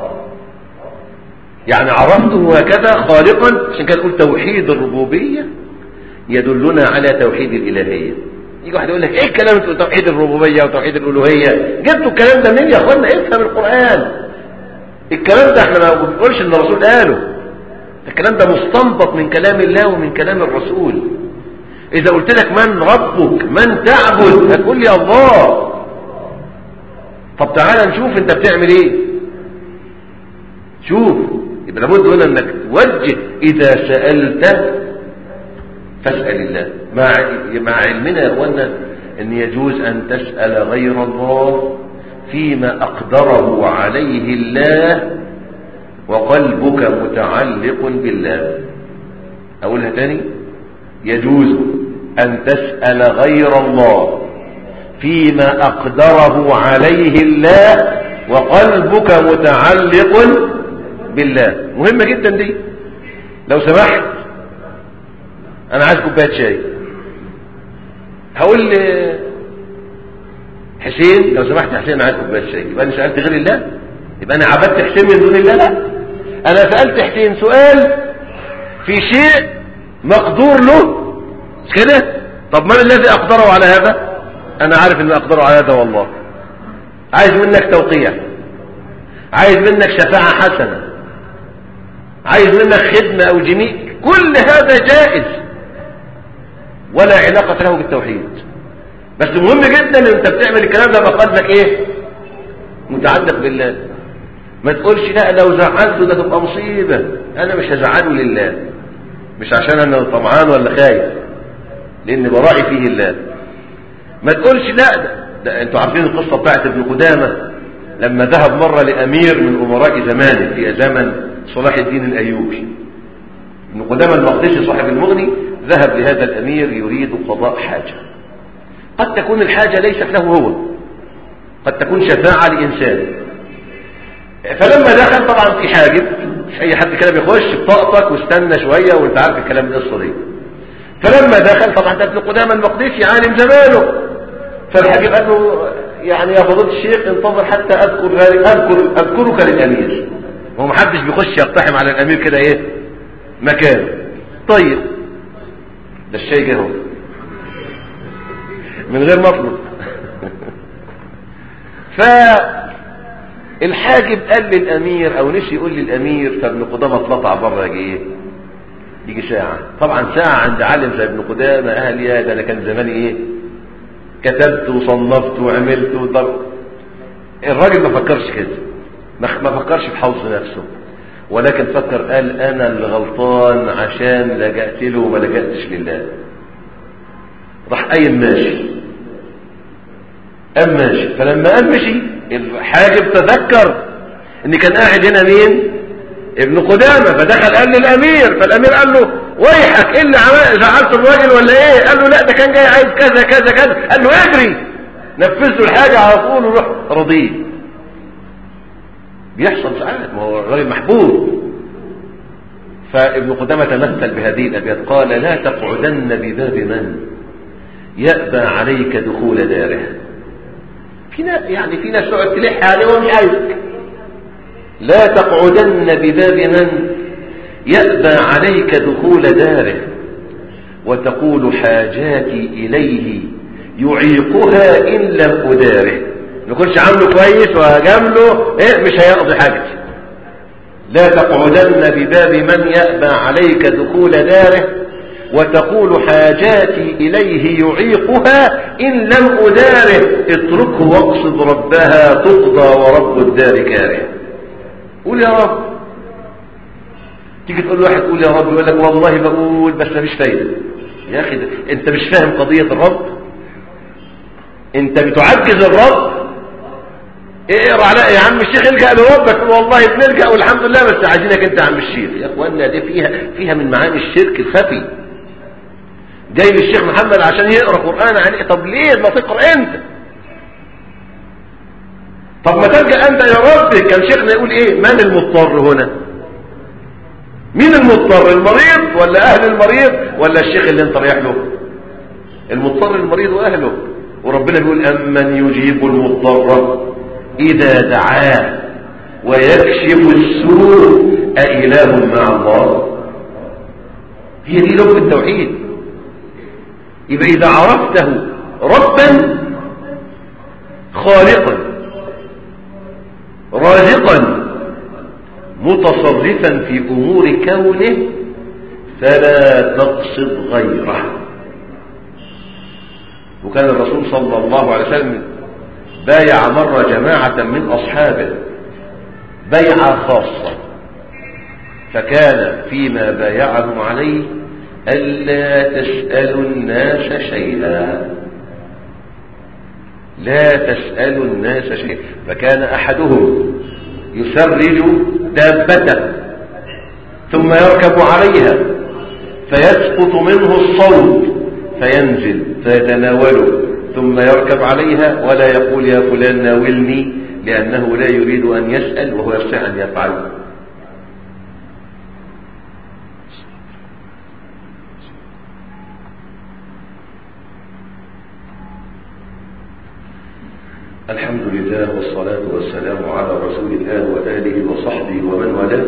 يعني عرفته هكذا خالقا عشان كده نقول توحيد الربوبية يدلنا على توحيد الإلهية يجي واحد يقول لك ايه الكلام انتوا توحيد الربوبية وتوحيد الألوهية جبتوا الكلام ده منين يا اخوانا افهم القرآن الكلام ده احنا ما بنقولش ان الرسول قاله الكلام ده مستنبط من كلام الله ومن كلام الرسول اذا قلت لك من ربك من تعبد هتقول لي الله طب تعالى نشوف انت بتعمل ايه شوف يبقى لابد هنا انك توجه اذا سألت فاسأل الله مع مع علمنا يا اخوانا ان يجوز ان تسأل غير الله فيما اقدره عليه الله وقلبك متعلق بالله اقولها تاني يجوز ان تسأل غير الله فيما اقدره عليه الله وقلبك متعلق بالله مهمة جدا دي لو سمحت انا عايز كوبايه شاي هقول حسين لو سمحت يا حسين انا عايز كوبايه شاي يبقى انا سالت غير الله يبقى انا عبدت حسين من دون الله لا انا سالت حسين سؤال في شيء مقدور له مش كده طب من الذي اقدره على هذا انا عارف ان اقدره على هذا والله عايز منك توقيع عايز منك شفاعه حسنه عايز منك خدمه او جميل كل هذا جائز ولا علاقة له بالتوحيد بس مهم جدا ان انت بتعمل الكلام ده بقلبك ايه متعلق بالله ما تقولش لا لو زعلته ده تبقى مصيبة انا مش هزعله لله مش عشان انا طمعان ولا خايف لان براعي فيه الله ما تقولش لا ده, ده انتوا عارفين القصة بتاعت ابن قدامة لما ذهب مرة لامير من امراء زمانه في زمن صلاح الدين الايوبي ابن قدامة المقدسي صاحب المغني ذهب لهذا الأمير يريد قضاء حاجة قد تكون الحاجة ليست له هو قد تكون شفاعة لإنسان فلما دخل طبعا في حاجب مش أي حد كده بيخش بطاقتك واستنى شوية وانت عارف الكلام القصة دي فلما دخل طبعا ده ابن قدامة المقدسي عالم زمانه فالحبيب قال له يعني يا فضيلة الشيخ انتظر حتى أذكر ذلك أذكر أذكرك للأمير هو محدش بيخش يقتحم على الأمير كده إيه مكان طيب ده الشاي جه اهو من غير مطلب فالحاجب قال للامير او نسي يقول للامير فابن قدامه اتلطع بره يجي ايه يجي ساعة طبعا ساعة عند عالم زي ابن قدامة اهل يا ده انا كان زماني ايه كتبت وصنفت وعملت وضرب الراجل ما فكرش كده ما فكرش في حوض نفسه ولكن فكر قال انا اللي غلطان عشان لجأت له وما لجأتش لله راح قايم ماشي قام ماشي فلما قام مشي الحاجب تذكر ان كان قاعد هنا مين ابن قدامه فدخل قال للامير فالامير قال له ويحك ايه اللي زعلت الراجل ولا ايه قال له لا ده كان جاي عايز كذا كذا كذا قال له اجري نفذ له الحاجه على طول وروح رضيه بيحصل ساعات ما هو الراجل محبوب فابن قدامة تمثل بهذه الأبيات قال لا تقعدن بباب من يأبى عليك دخول داره في ناس يعني في ناس تقعد تلح عليه ومش عايزك لا تقعدن بباب من يأبى عليك دخول داره وتقول حاجاتي إليه يعيقها إن لم أداره ما يكونش عامله كويس وجامله ايه مش هيقضي حاجتي لا تقعدن بباب من يأبى عليك دخول داره وتقول حاجاتي إليه يعيقها إن لم أداره اتركه واقصد ربها تقضى ورب الدار كاره قول يا رب تيجي تقول لواحد قول يا رب يقول لك والله بقول بس مفيش فايدة يا أخي ده أنت مش فاهم قضية الرب أنت بتعجز الرب اقرا على يا عم الشيخ الجا لربك والله بنلجا والحمد لله بس عايزينك انت يا عم الشيخ يا اخوانا دي فيها فيها من معاني الشرك الخفي جاي للشيخ محمد عشان يقرا قران عليه طب ليه ما تقرا انت طب ما تلجا انت يا رب كان شيخنا يقول ايه من المضطر هنا مين المضطر المريض ولا اهل المريض ولا الشيخ اللي انت رايح له المضطر المريض واهله وربنا بيقول امن يجيب المضطر إذا دعاه ويكشف السوء أإله مع الله هي دي لب التوحيد يبقى إذا عرفته ربا خالقا رازقا متصرفا في أمور كونه فلا تقصد غيره وكان الرسول صلى الله عليه وسلم بايع مرة جماعة من أصحابه بيعة خاصة فكان فيما بايعهم عليه ألا تسألوا الناس شيئا لا تسألوا الناس شيئا فكان أحدهم يسرج دابته ثم يركب عليها فيسقط منه الصوت فينزل فيتناوله ثم يركب عليها ولا يقول يا فلان ناولني لأنه لا يريد أن يسأل وهو يستطيع أن يفعل الحمد لله والصلاة والسلام على رسول الله وآله وصحبه ومن والاه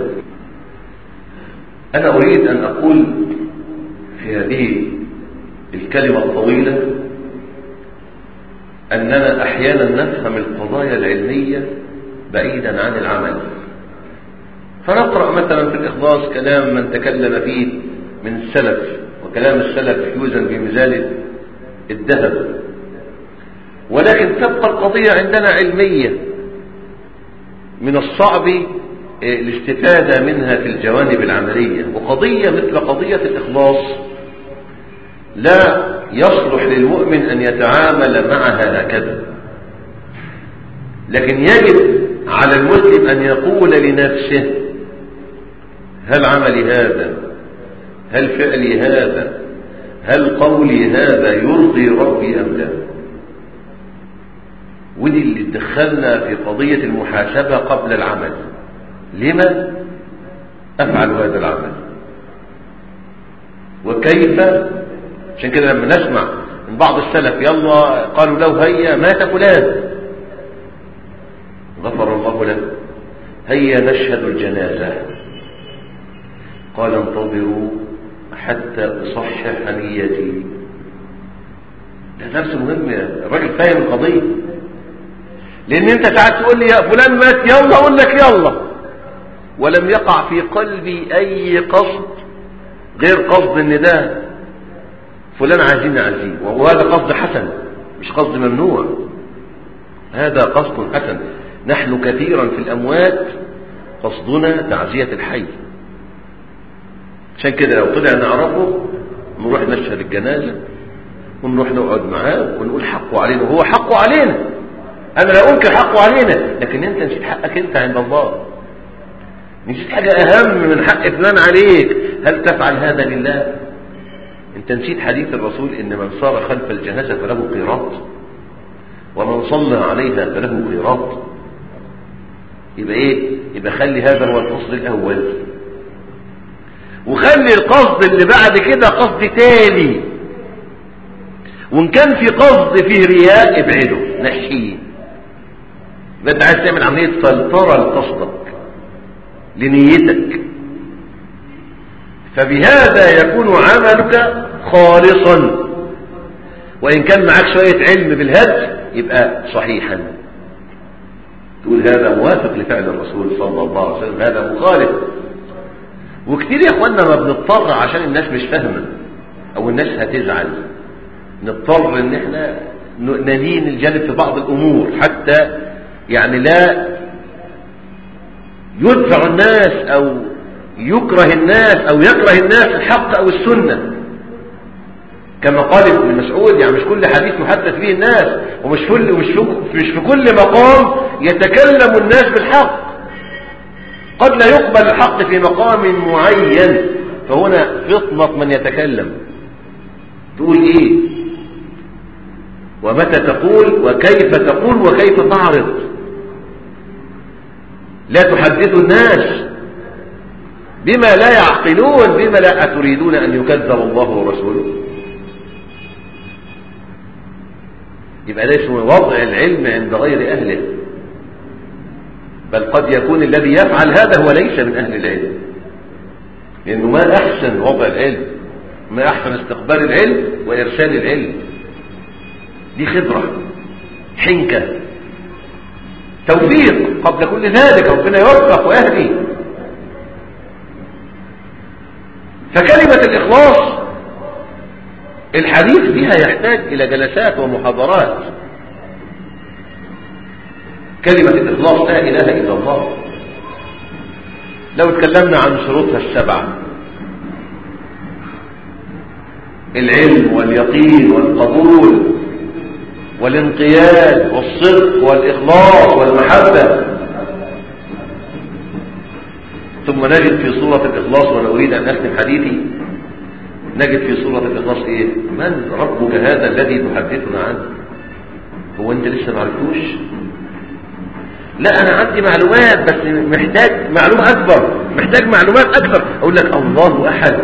أنا أريد أن أقول في هذه الكلمة الطويلة أننا أحيانا نفهم القضايا العلمية بعيدا عن العمل فنقرأ مثلا في الإخلاص كلام من تكلم فيه من السلف وكلام السلف يوزن بميزان الذهب ولكن تبقى القضية عندنا علمية من الصعب الاستفادة منها في الجوانب العملية وقضية مثل قضية الإخلاص لا يصلح للمؤمن أن يتعامل معها هكذا لكن يجب على المسلم أن يقول لنفسه هل عملي هذا هل فعلي هذا هل قولي هذا يرضي ربي أم لا ودي اللي دخلنا في قضية المحاسبة قبل العمل لما أفعل هذا العمل وكيف عشان كده لما نسمع من بعض السلف يلا قالوا له هيا مات فلان غفر الله له هيا نشهد الجنازة قال انتظروا حتى أصحح نيتي ده درس مهم الراجل فاهم القضية لان انت ساعات تقول لي يا فلان مات يلا اقول لك يلا ولم يقع في قلبي اي قصد غير قصد ان ده فلان عايزين نعزيه وهذا قصد حسن مش قصد ممنوع هذا قصد حسن نحن كثيرا في الاموات قصدنا تعزية الحي عشان كده لو طلع نعرفه نروح نشهد الجنازة ونروح نقعد معاه ونقول حقه علينا وهو حقه علينا انا لا انكر حقه علينا لكن انت نسيت حقك انت عند الله نسيت حاجة اهم من حق فلان عليك هل تفعل هذا لله انت نسيت حديث الرسول ان من صار خلف الجنازة فله قيراط ومن صلى عليها فله قيراط يبقى ايه يبقى خلي هذا هو القصد الاول وخلي القصد اللي بعد كده قصد تالي وان كان في قصد فيه رياء ابعده نحيه يبقى انت عايز تعمل عمليه فلتره لقصدك لنيتك فبهذا يكون عملك خالصا وان كان معك شويه علم بالهدي يبقى صحيحا تقول هذا موافق لفعل الرسول صلى الله عليه وسلم هذا مخالف وكتير يا اخوانا ما بنضطر عشان الناس مش فاهمه او الناس هتزعل نضطر ان احنا نلين الجانب في بعض الامور حتى يعني لا يدفع الناس او يكره الناس او يكره الناس الحق او السنة كما قال ابن مسعود يعني مش كل حديث محدث فيه الناس ومش كل مش في, مش في كل مقام يتكلم الناس بالحق قد لا يقبل الحق في مقام معين فهنا فطنة من يتكلم تقول ايه ومتى تقول وكيف تقول وكيف تعرض لا تحدثوا الناس بما لا يعقلون بما لا أتريدون أن يكذب الله ورسوله يبقى ده اسمه وضع العلم عند غير أهله بل قد يكون الذي يفعل هذا هو ليس من أهل العلم لأنه ما أحسن وضع العلم ما أحسن استقبال العلم وإرسال العلم دي خبرة حنكة توفيق قبل كل ذلك ربنا يوفق ويهدي فكلمة الإخلاص الحديث فيها يحتاج إلى جلسات ومحاضرات كلمة الإخلاص لا إله إلا الله لو اتكلمنا عن شروطها السبعة العلم واليقين والقبول والانقياد والصدق والإخلاص والمحبة ثم نجد في سورة الإخلاص وأنا أريد أن أختم حديثي نجد في سورة الإخلاص إيه من ربك هذا الذي تحدثنا عنه هو أنت لسه ما عرفتوش لا أنا عندي معلومات بس محتاج معلومة أكبر محتاج معلومات أكثر أقول لك الله أحد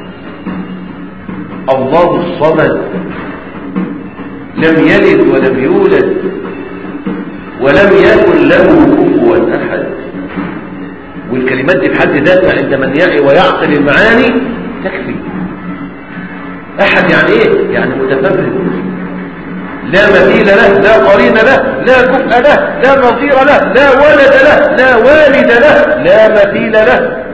الله الصمد لم يلد ولم يولد ولم يكن له كفوا أحد والكلمات دي بحد ذاتها عند من يعي ويعقل المعاني تكفي أحد يعني إيه؟ يعني متفرد لا مثيل له لا قرين له لا كفء له لا نظير له لا ولد له لا والد له لا مثيل له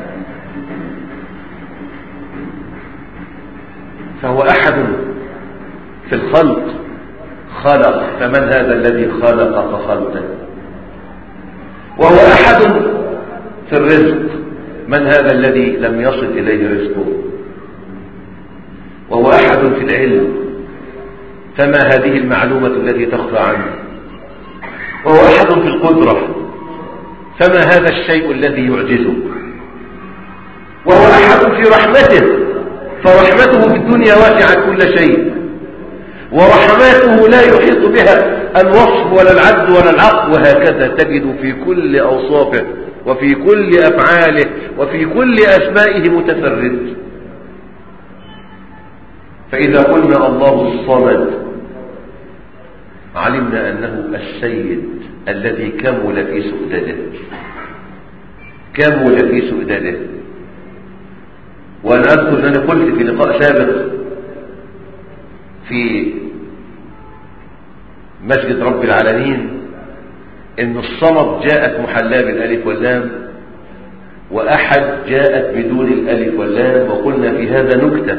فهو أحد في الخلق خلق فمن هذا الذي خلق فخلقه وهو أحد في الرزق من هذا الذي لم يصل إليه رزقه وهو أحد في العلم فما هذه المعلومة التي تخفى عنه وهو أحد في القدرة فما هذا الشيء الذي يعجزه وهو أحد في رحمته فرحمته في الدنيا واسعت كل شيء ورحماته لا يحيط بها الوصف ولا العد ولا العقل وهكذا تجد في كل أوصافه وفي كل أفعاله وفي كل أسمائه متفرد فإذا قلنا الله الصمد علمنا أنه السيد الذي كمل في سؤدده كمل في سؤدده وأنا أذكر أنني قلت في لقاء سابق في مسجد رب العالمين ان الصمد جاءت محلاه بالالف واللام واحد جاءت بدون الالف واللام وقلنا في هذا نكته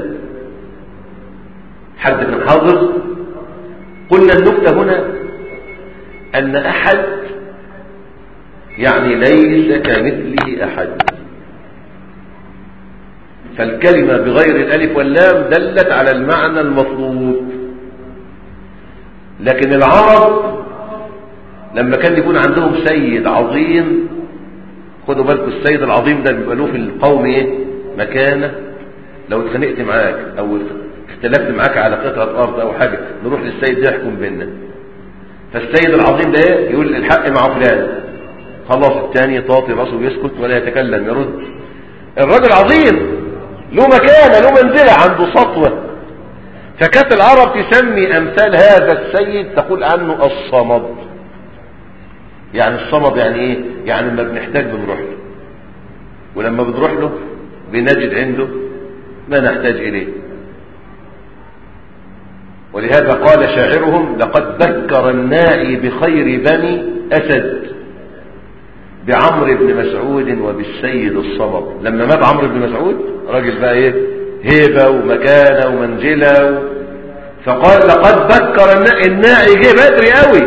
حد كان حاضر قلنا النكته هنا ان احد يعني ليس كمثله احد فالكلمه بغير الالف واللام دلت على المعنى المطلوب لكن العرب لما كان يكون عندهم سيد عظيم خدوا بالكم السيد العظيم ده بيبقى له في القوم ايه مكانه لو اتخانقت معاك او اختلفت معاك على قطعه ارض او حاجه نروح للسيد ده يحكم بيننا فالسيد العظيم ده ايه يقول الحق مع فلان خلاص الثاني طاطي راسه ويسكت ولا يتكلم يرد الراجل عظيم له مكانه له منزله عنده سطوه فكانت العرب تسمي امثال هذا السيد تقول عنه الصمد يعني الصمد يعني ايه يعني لما بنحتاج بنروح له ولما بنروح له بنجد عنده ما نحتاج اليه ولهذا قال شاعرهم لقد ذكر النائي بخير بني اسد بعمرو بن مسعود وبالسيد الصمد لما مات عمرو بن مسعود راجل بقى ايه هيبة ومكانة ومنزلة و... فقال لقد ذكر النائي جه بدري قوي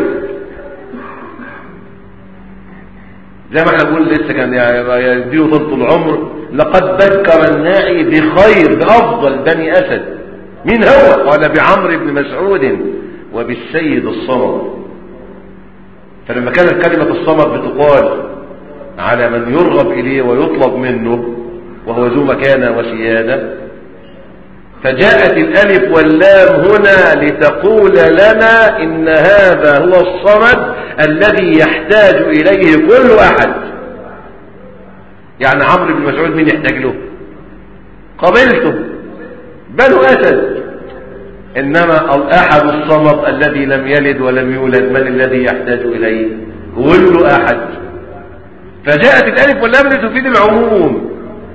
زي ما احنا بنقول لسه كان يديله طول العمر لقد ذكر النائي بخير بافضل بني اسد مين هو قال بعمرو بن مسعود وبالسيد الصمد فلما كانت كلمة الصمد بتقال على من يرغب إليه ويطلب منه وهو ذو مكانة وسيادة فجاءت الألف واللام هنا لتقول لنا إن هذا هو الصمد الذي يحتاج إليه كل أحد يعني عمرو بن مسعود مين يحتاج له قبلته بنو أسد إنما الأحد الصمد الذي لم يلد ولم يولد من الذي يحتاج إليه كل أحد فجاءت الألف واللام لتفيد العموم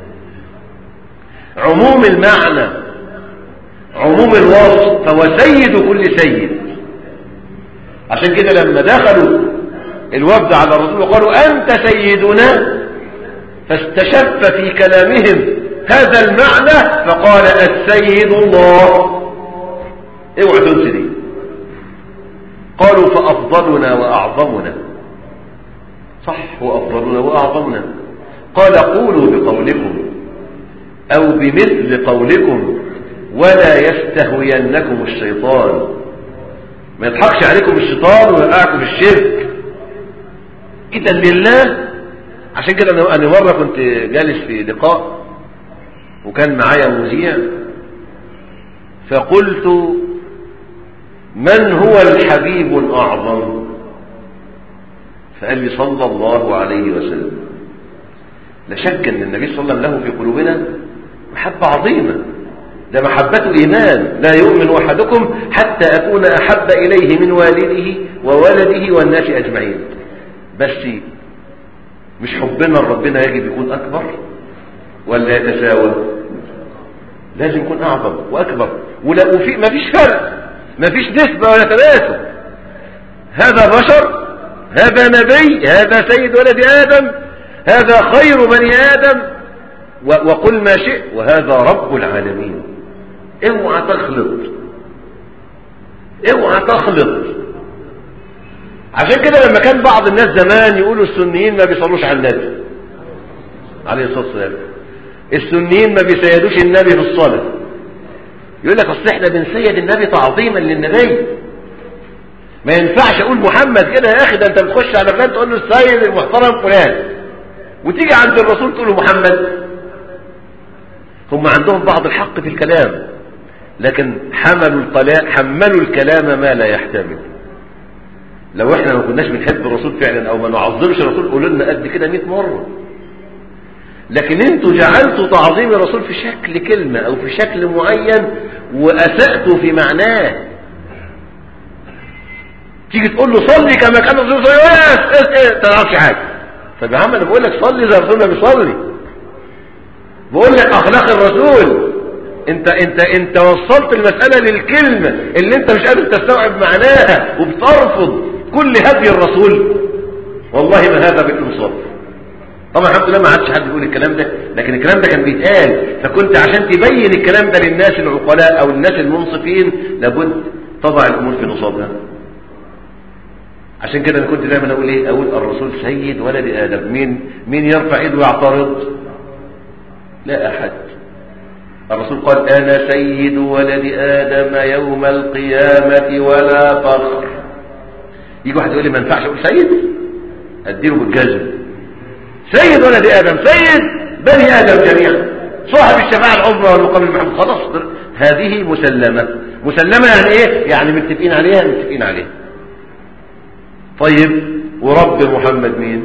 عموم المعنى عموم الوصف فهو سيد كل سيد عشان كده لما دخلوا الوفد على الرسول وقالوا أنت سيدنا فاستشف في كلامهم هذا المعنى فقال السيد الله اوعى تنسي دي قالوا فأفضلنا وأعظمنا صح وأفضلنا وأعظمنا قال قولوا بقولكم أو بمثل قولكم ولا يستهوينكم الشيطان ما يضحكش عليكم الشيطان ويوقعكم في الشرك إذا لله عشان كده أنا أنا مرة كنت جالس في لقاء وكان معايا مذيع فقلت من هو الحبيب الأعظم فقال لي صلى الله عليه وسلم لا شك أن النبي صلى الله عليه وسلم له في قلوبنا محبة عظيمة ده محبة إيمان لا يؤمن أحدكم حتى أكون أحب إليه من والده وولده والناس أجمعين بس مش حبنا لربنا يجب يكون أكبر ولا يتساوى لازم يكون أعظم وأكبر ولا وفي ما فيش فرق ما فيش نسبة ولا تناسب هذا بشر هذا نبي هذا سيد ولد آدم هذا خير بني آدم وقل ما شئت وهذا رب العالمين اوعى تخلط اوعى تخلط عشان كده لما كان بعض الناس زمان يقولوا السنيين ما بيصلوش على النبي عليه الصلاة والسلام السنيين ما بيسيدوش النبي في الصلاة يقول لك اصل احنا بنسيد النبي تعظيما للنبي ما ينفعش اقول محمد كده يا اخي ده انت بتخش على فلان تقول له السيد المحترم فلان وتيجي عند الرسول تقول له محمد هم عندهم بعض الحق في الكلام لكن حملوا الكلام حملوا الكلام ما لا يحتمل لو احنا ما كناش بنحب الرسول فعلا او ما نعظمش الرسول قولوا لنا قد كده 100 مره لكن انتوا جعلتوا تعظيم الرسول في شكل كلمه او في شكل معين واساتوا في معناه تيجي تقول له صلي كما كان الرسول صلى الله عليه وسلم ايه ما تعرفش حاجه طب يا عم انا بقول لك صلي زي الرسول ما بيصلي بقول لك اخلاق الرسول انت انت انت وصلت المساله للكلمه اللي انت مش قادر تستوعب معناها وبترفض كل هدي الرسول والله ما هذا بالانصاف طبعا الحمد لله ما عادش حد بيقول الكلام ده لكن الكلام ده كان بيتقال فكنت عشان تبين الكلام ده للناس العقلاء او الناس المنصفين لابد تضع الامور في نصابها عشان كده انا كنت دايما اقول ايه اقول الرسول سيد ولد ادم مين مين يرفع ايده ويعترض لا احد الرسول قال انا سيد ولد ادم يوم القيامه ولا فخر يجي واحد يقول لي ما ينفعش اقول سيد اديله بالجزم سيد ولد ادم سيد بني ادم جميعا صاحب الشفاعه العظمى والمقام المحمود خلاص هذه مسلمه مسلمه يعني ايه يعني متفقين عليها متفقين عليها طيب ورب محمد مين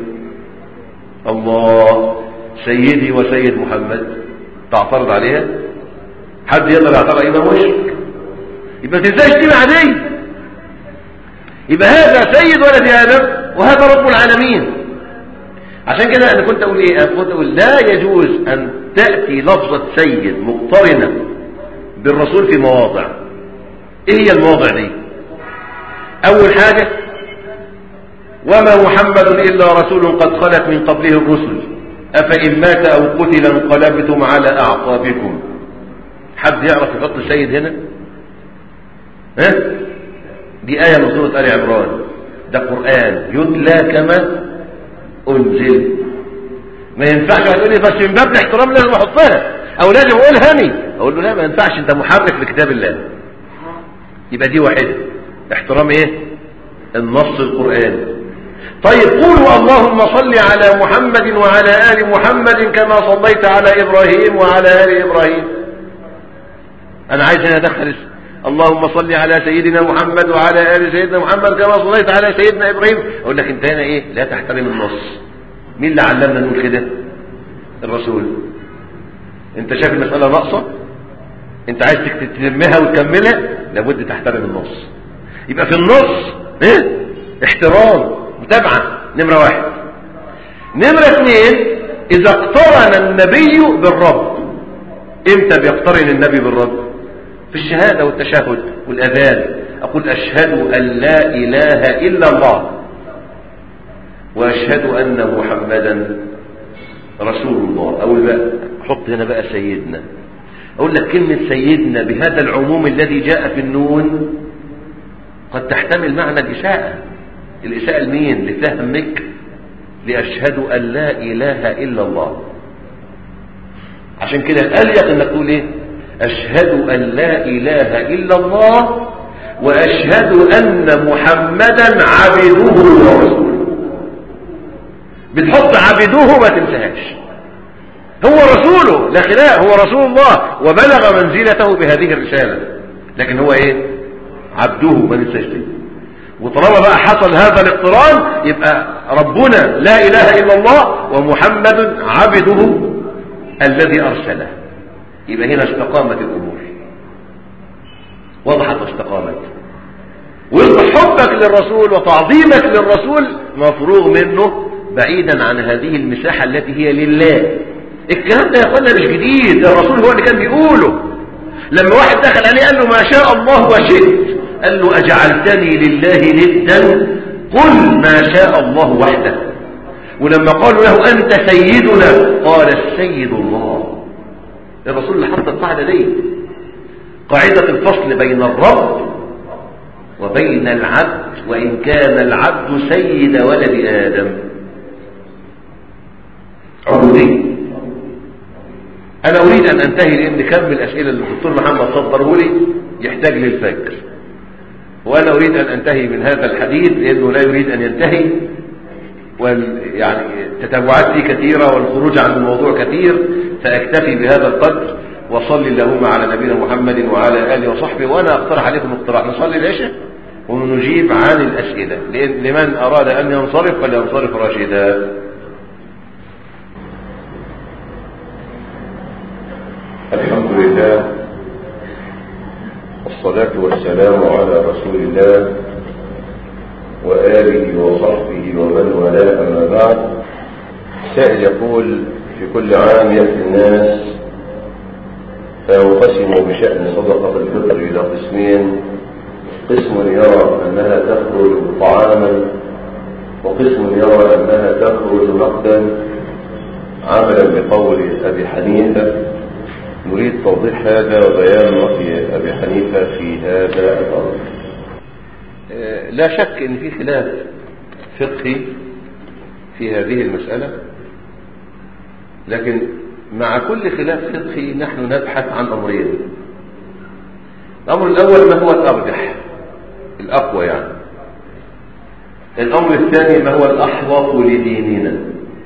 الله سيدي وسيد محمد تعترض عليها حد يقدر يعترض يبقى مشرك يبقى تنساش دي مع دي يبقى هذا سيد ولد ادم وهذا رب العالمين عشان كده انا كنت اقول ايه انا كنت اقول لا يجوز ان تاتي لفظه سيد مقترنه بالرسول في مواضع ايه هي المواضع دي اول حاجه وما محمد الا رسول قد خلت من قبله الرسل افان مات او قتل انقلبتم على اعقابكم حد يعرف يحط سيد هنا ها دي آية من سورة آل عمران ده قرآن يتلى كما أنزل ما ينفعش تقول لي بس من باب الاحترام لازم أحطها أو لازم أقولها أني أقول له لا ما ينفعش أنت محرك لكتاب الله يبقى دي واحدة احترام إيه النص القرآني طيب قولوا اللهم صل على محمد وعلى آل محمد كما صليت على إبراهيم وعلى آل إبراهيم أنا عايز أن أدخل اسم اللهم صل على سيدنا محمد وعلى ال سيدنا محمد كما صليت على سيدنا ابراهيم اقول لك انت هنا ايه لا تحترم النص مين اللي علمنا نقول كده الرسول انت شايف المساله ناقصه انت عايز تتمها وتكملها لابد تحترم النص يبقى في النص ايه احترام متابعه نمره واحد نمره اثنين اذا اقترن النبي بالرب امتى بيقترن النبي بالرب في الشهادة والتشهد والأذان أقول أشهد أن لا إله إلا الله وأشهد أن محمدا رسول الله أقول بقى حط هنا بقى سيدنا أقول لك كلمة سيدنا بهذا العموم الذي جاء في النون قد تحتمل معنى الإساءة الإساءة لمين لفهمك لأشهد أن لا إله إلا الله عشان كده الأليق انك تقول ايه أشهد أن لا إله إلا الله وأشهد أن محمدا عبده ورسوله بتحط عبده ما تنساهاش هو رسوله لا خلاف هو رسول الله وبلغ منزلته بهذه الرسالة لكن هو ايه عبده ما ننساش دي وطالما بقى حصل هذا الاقتران يبقى ربنا لا اله الا الله ومحمد عبده الذي ارسله يبقى هنا استقامت الامور وضحت واستقامت ويصبح حبك للرسول وتعظيمك للرسول مفروغ منه بعيدا عن هذه المساحة التي هي لله الكلام ده يا اخوانا مش جديد ده الرسول هو اللي كان بيقوله لما واحد دخل عليه قال له ما شاء الله وشئت قال له أجعلتني لله ندا قل ما شاء الله وحده ولما قالوا له أنت سيدنا قال السيد الله الرسول اللي حط القاعدة دي قاعدة الفصل بين الرب وبين العبد وإن كان العبد سيد ولد آدم عبودية أنا أريد أن أنتهي لأن كم الأسئلة اللي الدكتور محمد صدره لي يحتاج للفجر وأنا أريد أن أنتهي من هذا الحديث لأنه لا يريد أن ينتهي وال يعني تتبعات لي كثيرة والخروج عن الموضوع كثير فأكتفي بهذا القدر وصلي اللهم على نبينا محمد وعلى آله وصحبه وأنا أقترح عليكم اقتراح نصلي العشاء ونجيب عن الأسئلة لمن أراد أن ينصرف فلينصرف راشدا الحمد لله والصلاة والسلام على رسول الله وآله وصحبه ومن والاه أما بعد سائل يقول في كل عام يأتي الناس فينقسم بشأن صدقة الفطر إلى قسمين قسم يرى أنها تخرج طعاما وقسم يرى أنها تخرج نقدا عملا بقول أبي حنيفة نريد توضيح هذا وبيان رأي أبي حنيفة في هذا الأمر لا شك ان في خلاف فقهي في هذه المسألة لكن مع كل خلاف فقهي نحن نبحث عن أمرين الأمر الأول ما هو الأرجح الأقوى يعني الأمر الثاني ما هو الأحوط لديننا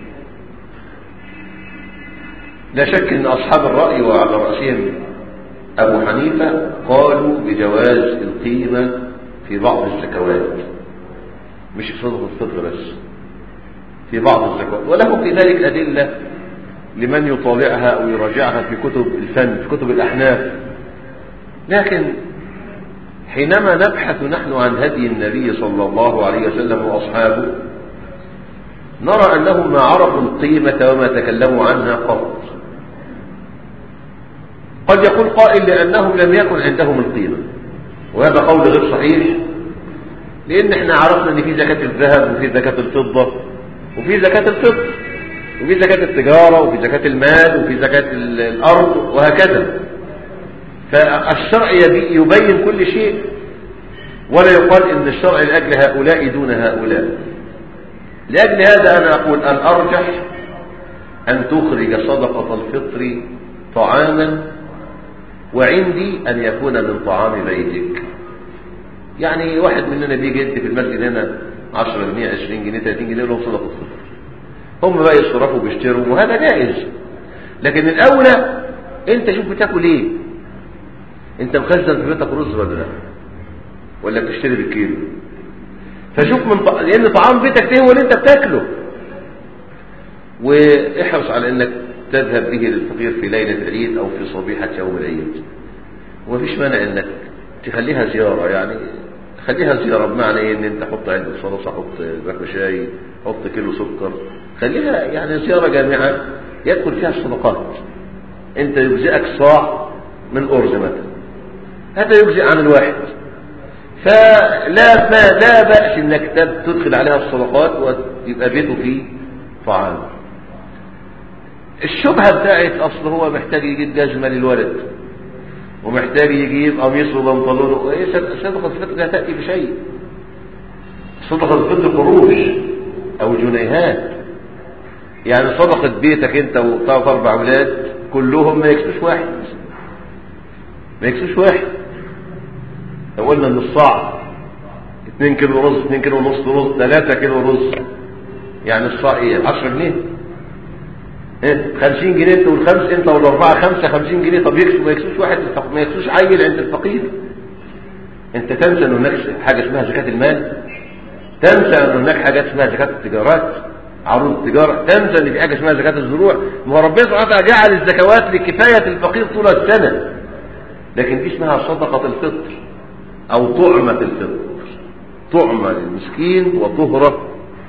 لا شك ان اصحاب الرأي وعلى رأسهم ابو حنيفة قالوا بجواز القيمة في بعض الزكوات مش في صدق الفطر بس في بعض الزكوات وله في ذلك أدلة لمن يطالعها أو يراجعها في كتب الفن في كتب الأحناف لكن حينما نبحث نحن عن هدي النبي صلى الله عليه وسلم وأصحابه نرى أنهم ما عرفوا القيمة وما تكلموا عنها قط قد يقول قائل لأنهم لم يكن عندهم القيمة وهذا قول غير صحيح لأن احنا عرفنا أن في زكاة الذهب وفي زكاة الفضة وفي زكاة الفطر وفي زكاة التجارة وفي زكاة المال وفي زكاة الأرض وهكذا فالشرع يبين كل شيء ولا يقال ان الشرع لأجل هؤلاء دون هؤلاء لأجل هذا أنا أقول الأرجح أن تخرج صدقة الفطر طعاما وعندي أن يكون من طعام بيتك يعني واحد مننا بيجي يدي في المسجد هنا 10 جنيه 20 جنيه 30 جنيه لهم صدقة الفطر هم بقى يصرفوا بيشتروا وهذا جائز لكن الأولى أنت شوف بتاكل إيه أنت مخزن في بيتك رز ولا لا ولا بتشتري بالكيلو فشوف من ط... لان طعام بيتك ده هو اللي انت بتاكله واحرص على انك تذهب به للفقير في ليلة العيد او في صبيحة يوم العيد ومفيش مانع انك تخليها زيارة يعني خليها زيارة بمعنى ايه ان انت حط علبة صلصة حط باكو شاي حط كيلو سكر خليها يعني زيارة جامعة يدخل فيها الصدقات انت يجزئك صاع من ارز مثلا هذا يجزئ عن الواحد فلا ما لا بأس انك تدخل عليها الصدقات ويبقى بيته فيه طعام الشبهة بتاعت أصل هو محتاج يجيب جزمة للولد ومحتاج يجيب قميص وبنطلون ايه صدقة الفطر لا تأتي بشيء صدقة الفطر قروش أو جنيهات يعني صدقة بيتك أنت وثلاث أربع أولاد كلهم ما يكسوش واحد ما يكسوش واحد لو قلنا إن الصاع 2 كيلو رز 2 كيلو ونص رز 3 كيلو رز يعني الصاع ايه 10 جنيه ايه 50 جنيه انت والخمس انت والاربعه خمسه 50 جنيه طب يكسوا ما يكسوش واحد ما يكسوش عيل عند الفقير انت تنسى ان هناك حاجه اسمها زكاه المال تنسى ان هناك حاجات اسمها زكاه التجارات عروض التجاره تنسى ان في حاجه اسمها زكاه الزروع ما هو ربنا سبحانه وتعالى جعل الزكوات لكفايه الفقير طول السنه لكن دي اسمها صدقه الفطر او طعمه الفطر طعمه للمسكين وطهره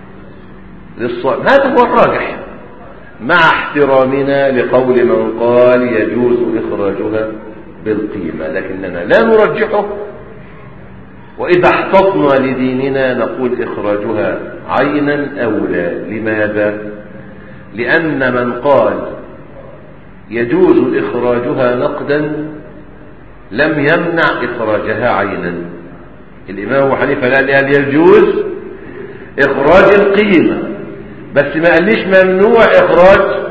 للصائم هذا هو الراجح مع احترامنا لقول من قال يجوز إخراجها بالقيمة لكننا لا نرجحه وإذا احتطنا لديننا نقول إخراجها عينا أولى لماذا؟ لأن من قال يجوز إخراجها نقدا لم يمنع إخراجها عينا الإمام أبو حنيفة قال يجوز إخراج القيمة بس ما قاليش ممنوع إخراج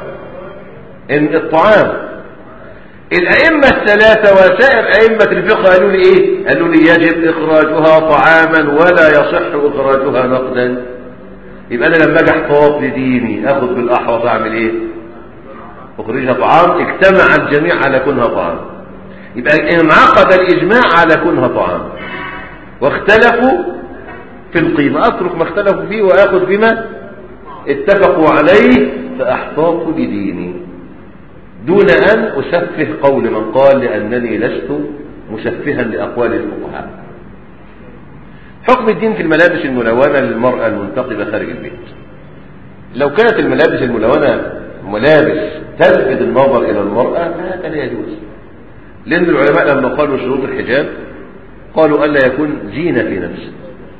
الطعام الأئمة الثلاثة وسائر أئمة الفقه قالوا لي إيه قالوا لي يجب إخراجها طعاما ولا يصح إخراجها نقدا يبقى أنا لما أجي أحتاط لديني أخذ بالأحوط أعمل إيه أخرجها طعام اجتمع الجميع على كونها طعام يبقى انعقد الإجماع على كونها طعام واختلفوا في القيمة أترك ما اختلفوا فيه وآخذ بما اتفقوا عليه فأحتاط لديني دون أن أسفه قول من قال لأنني لست مسفها لأقوال الفقهاء حكم الدين في الملابس الملونة للمرأة المنتقبة خارج البيت لو كانت الملابس الملونة ملابس تلفت النظر إلى المرأة فهذا لا يجوز لأن العلماء لما قالوا شروط الحجاب قالوا ألا يكون زينة في نفسه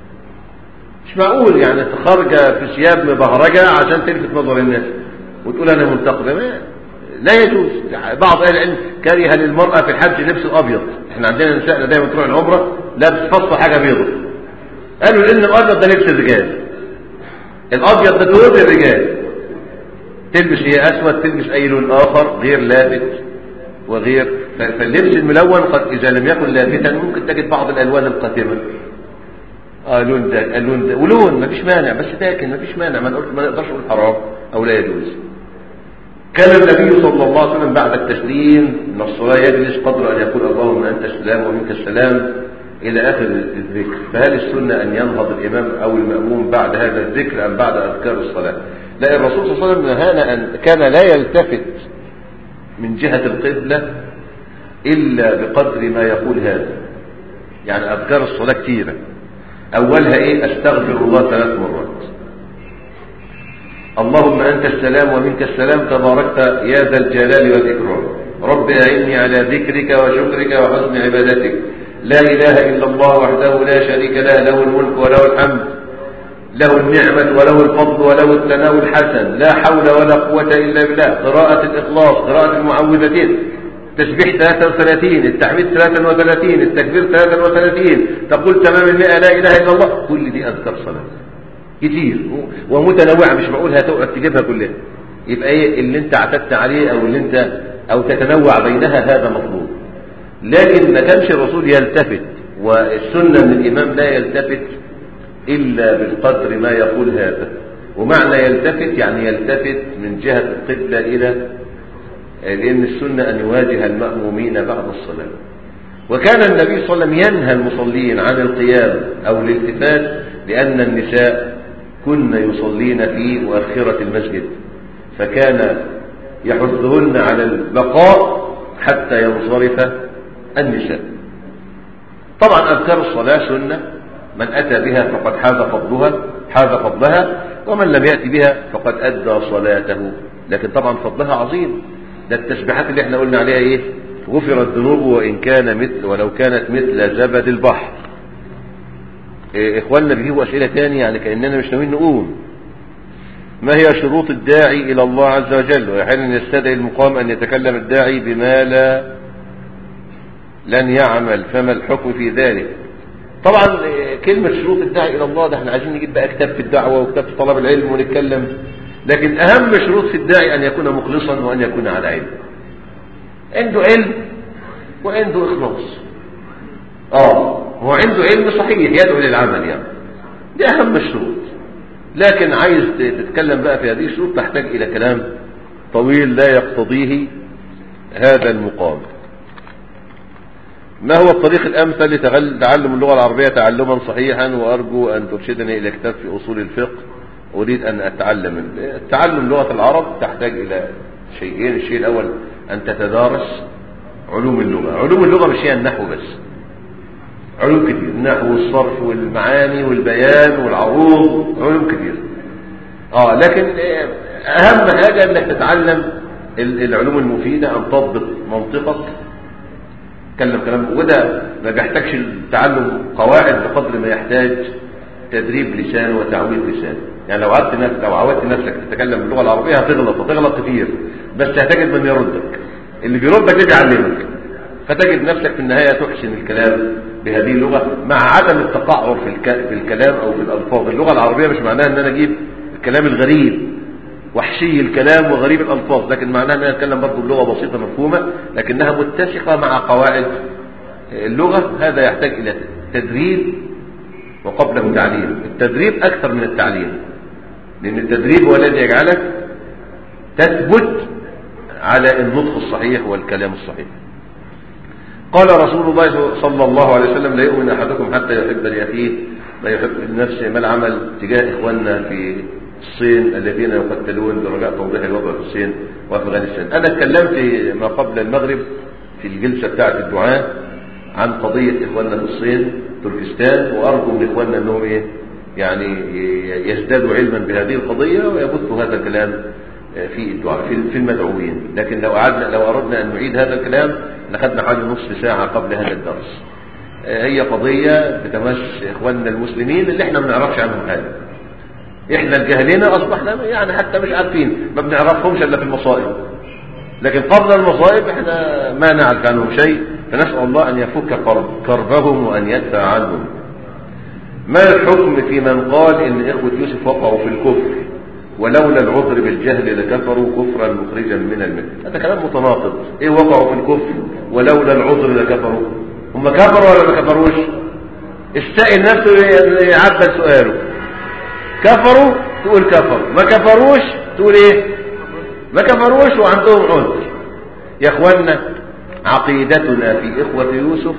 مش معقول يعني خارجة في ثياب مبهرجة عشان تلفت نظر الناس وتقول أنا منتقبة ما لا يجوز بعض أهل العلم كره للمرأة في الحج لبس الأبيض احنا عندنا نسائنا دايما تروح العمرة لابس فصل حاجة بيضة قالوا لأن الأبيض ده لبس الرجال الأبيض ده ثوب الرجال تلبس هي أسود تلبس أي لون آخر غير لافت وغير فاللبس الملون قد إذا لم يكن لافتا ممكن تجد بعض الألوان القاتمة اه لون ده اللون ده ولون مفيش مانع بس لكن مفيش مانع ما نقدرش نقول حرام او لا يجوز كان النبي صلى الله عليه وسلم بعد التسليم من الصلاة يجلس قدر أن يقول اللهم أنت السلام ومنك السلام إلى آخر الذكر فهل السنة أن ينهض الإمام أو المأموم بعد هذا الذكر أم بعد أذكار الصلاة لا الرسول صلى الله عليه وسلم نهانا أن كان لا يلتفت من جهة القبلة إلا بقدر ما يقول هذا يعني أذكار الصلاة كثيرة أولها إيه أستغفر الله ثلاث مرات اللهم أنت السلام ومنك السلام تباركت يا ذا الجلال والإكرام رب أعني على ذكرك وشكرك وحسن عبادتك لا إله إلا الله وحده لا شريك له له الملك وله الحمد له النعمة وله الفضل وله الثناء الحسن لا حول ولا قوة إلا بالله قراءة الإخلاص قراءة المعوذتين تسبيح 33 التحميد 33 التكبير 33 تقول تمام المئة لا إله إلا الله كل دي أذكار صلاة كتير ومتنوعة مش معقول هتقعد تجيبها كلها يبقى ايه اللي انت اعتدت عليه او اللي انت او تتنوع بينها هذا مطلوب لكن ما كانش الرسول يلتفت والسنة من الإمام لا يلتفت إلا بالقدر ما يقول هذا ومعنى يلتفت يعني يلتفت من جهة القبلة إلى لأن السنة أن يواجه المأمومين بعد الصلاة وكان النبي صلى الله عليه وسلم ينهى المصلين عن القيام أو الالتفات لأن النساء كن يصلين في مؤخرة المسجد فكان يحثهن على البقاء حتى ينصرف النساء طبعا أذكار الصلاة سنة من أتى بها فقد حاز فضلها حاز فضلها ومن لم يأتي بها فقد أدى صلاته لكن طبعا فضلها عظيم ده التسبيحات اللي احنا قلنا عليها ايه غفرت ذنوبه وإن كان مثل ولو كانت مثل زبد البحر إيه إخواننا بيجيبوا أسئلة تاني يعني كأننا مش ناويين نقوم ما هي شروط الداعي إلى الله عز وجل وأحيانا يستدعي المقام أن يتكلم الداعي بما لا لن يعمل فما الحكم في ذلك طبعا كلمة شروط الداعي إلى الله ده احنا عايزين نجيب بقى كتاب في الدعوة وكتاب في طلب العلم ونتكلم لكن أهم شروط في الداعي أن يكون مخلصا وأن يكون على علم عنده علم وعنده إخلاص اه هو عنده علم صحيح يدعو للعمل يعني دي أهم الشروط لكن عايز تتكلم بقى في هذه الشروط تحتاج إلى كلام طويل لا يقتضيه هذا المقام ما هو الطريق الأمثل لتعلم اللغة العربية تعلما صحيحا وأرجو أن ترشدني إلى كتاب في أصول الفقه أريد أن أتعلم تعلم لغة العرب تحتاج إلى شيئين الشيء الأول أن تتدارس علوم اللغة علوم اللغة مش هي النحو بس علوم كتير النحو والصرف والمعاني والبيان والعروض علوم كتير اه لكن اهم حاجة انك تتعلم العلوم المفيدة ان تضبط منطقك تكلم كلام وده ما بيحتاجش التعلم قواعد بقدر ما يحتاج تدريب لسان وتعويد لسان يعني لو عدت نفسك لو عودت نفسك تتكلم باللغه العربيه هتغلط هتغلط كتير بس هتجد من يردك اللي بيردك ده بيعلمك فتجد نفسك في النهايه تحسن الكلام بهذه اللغه مع عدم التقعر في في الكلام او في الالفاظ اللغه العربيه مش معناها ان انا اجيب الكلام الغريب وحشي الكلام وغريب الالفاظ لكن معناها ان انا اتكلم برضه بلغه بسيطه مفهومه لكنها متسقه مع قواعد اللغه هذا يحتاج الى تدريب وقبله تعليم التدريب اكثر من التعليم لان التدريب هو الذي يجعلك تثبت على النطق الصحيح والكلام الصحيح قال رسول الله صلى الله عليه وسلم لا يؤمن احدكم حتى يحب لاخيه ما يحب لنفسه ما العمل تجاه اخواننا في الصين الذين يقتلون برجاء توضيح الوضع في الصين وافغانستان انا اتكلمت ما قبل المغرب في الجلسه بتاعه الدعاء عن قضيه اخواننا في الصين تركستان وارجو من اخواننا انهم ايه يعني يزدادوا علما بهذه القضيه ويبثوا هذا الكلام في الدعاء في المدعوين لكن لو أعدنا لو اردنا ان نعيد هذا الكلام لخدنا حوالي نصف ساعه قبل هذا الدرس هي قضيه بتمس اخواننا المسلمين اللي احنا ما بنعرفش عنهم حاجه احنا الجاهلين اصبحنا يعني حتى مش عارفين ما بنعرفهمش الا في المصائب لكن قبل المصائب احنا ما نعرف عنهم شيء فنسال الله ان يفك كربهم وان يدفع عنهم ما الحكم في من قال ان اخوه يوسف وقعوا في الكفر ولولا العذر بالجهل لكفروا كفرا مخرجا من المله هذا كلام متناقض ايه وقعوا في الكفر ولولا العذر لكفروا هم كفروا ولا ما كفروش استائل نفسه يعبد سؤاله كفروا تقول كفروا ما كفروش تقول ايه ما كفروش وعندهم عذر يا اخوانا عقيدتنا في اخوة يوسف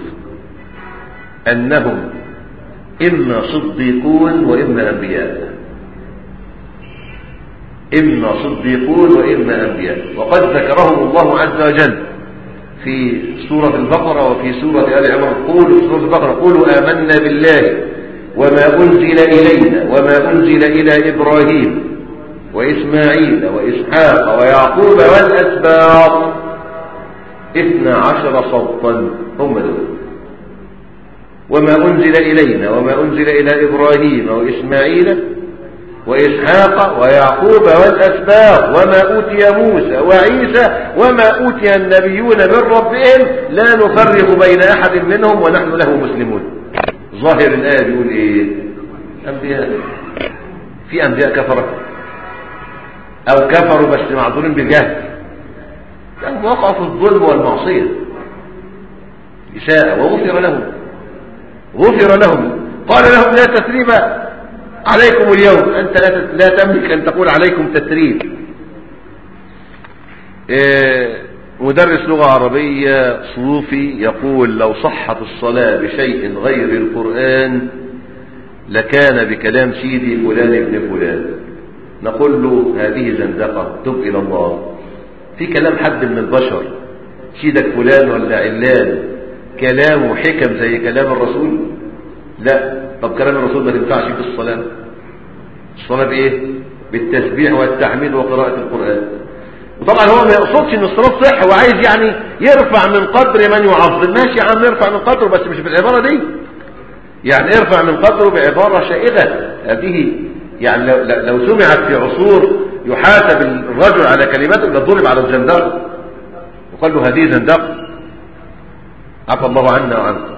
انهم اما صديقون واما انبياء اما صديقون واما انبياء وقد ذكرهم الله عز وجل في سورة البقرة وفي سورة آل عمران قولوا في سورة البقرة قولوا آمنا بالله وما أنزل إلينا وما أنزل إلى إبراهيم وإسماعيل وإسحاق ويعقوب والأسباط اثنا عشر صوتا هم دول وما أنزل إلينا وما أنزل إلى إبراهيم وإسماعيل وإسحاق ويعقوب والأسباط وما أوتي موسى وعيسى وما أوتي النبيون من ربهم لا نفرق بين أحد منهم ونحن له مسلمون ظاهر الآية بيقول إيه أنبياء في أنبياء كفرة أو كفروا بس معذورين بالجهل لأنهم وقعوا في الظلم والمعصية إساءة وغفر لهم غفر لهم قال لهم لا تثريب عليكم اليوم أنت لا لا تملك أن تقول عليكم تثريب إيه مدرس لغة عربية صوفي يقول لو صحت الصلاة بشيء غير القرآن لكان بكلام سيدي فلان ابن فلان نقول له هذه زندقة تب إلى الله في كلام حد من البشر سيدك فلان ولا علان كلامه حكم زي كلام الرسول لا طب كلام الرسول ما تنفعش في الصلاة الصلاة بإيه بالتسبيح والتحميد وقراءة القرآن وطبعا هو ما يقصدش ان الصلاة صح هو عايز يعني يرفع من قدر من يعظم ماشي يا عم يرفع من قدره بس مش بالعبارة دي يعني ارفع من قدره بعبارة شائغة هذه يعني لو, لو سمعت في عصور يحاسب الرجل على كلماته يبقى ضرب على الزندق وقال له هذه زندق عفى الله عنا وعنكم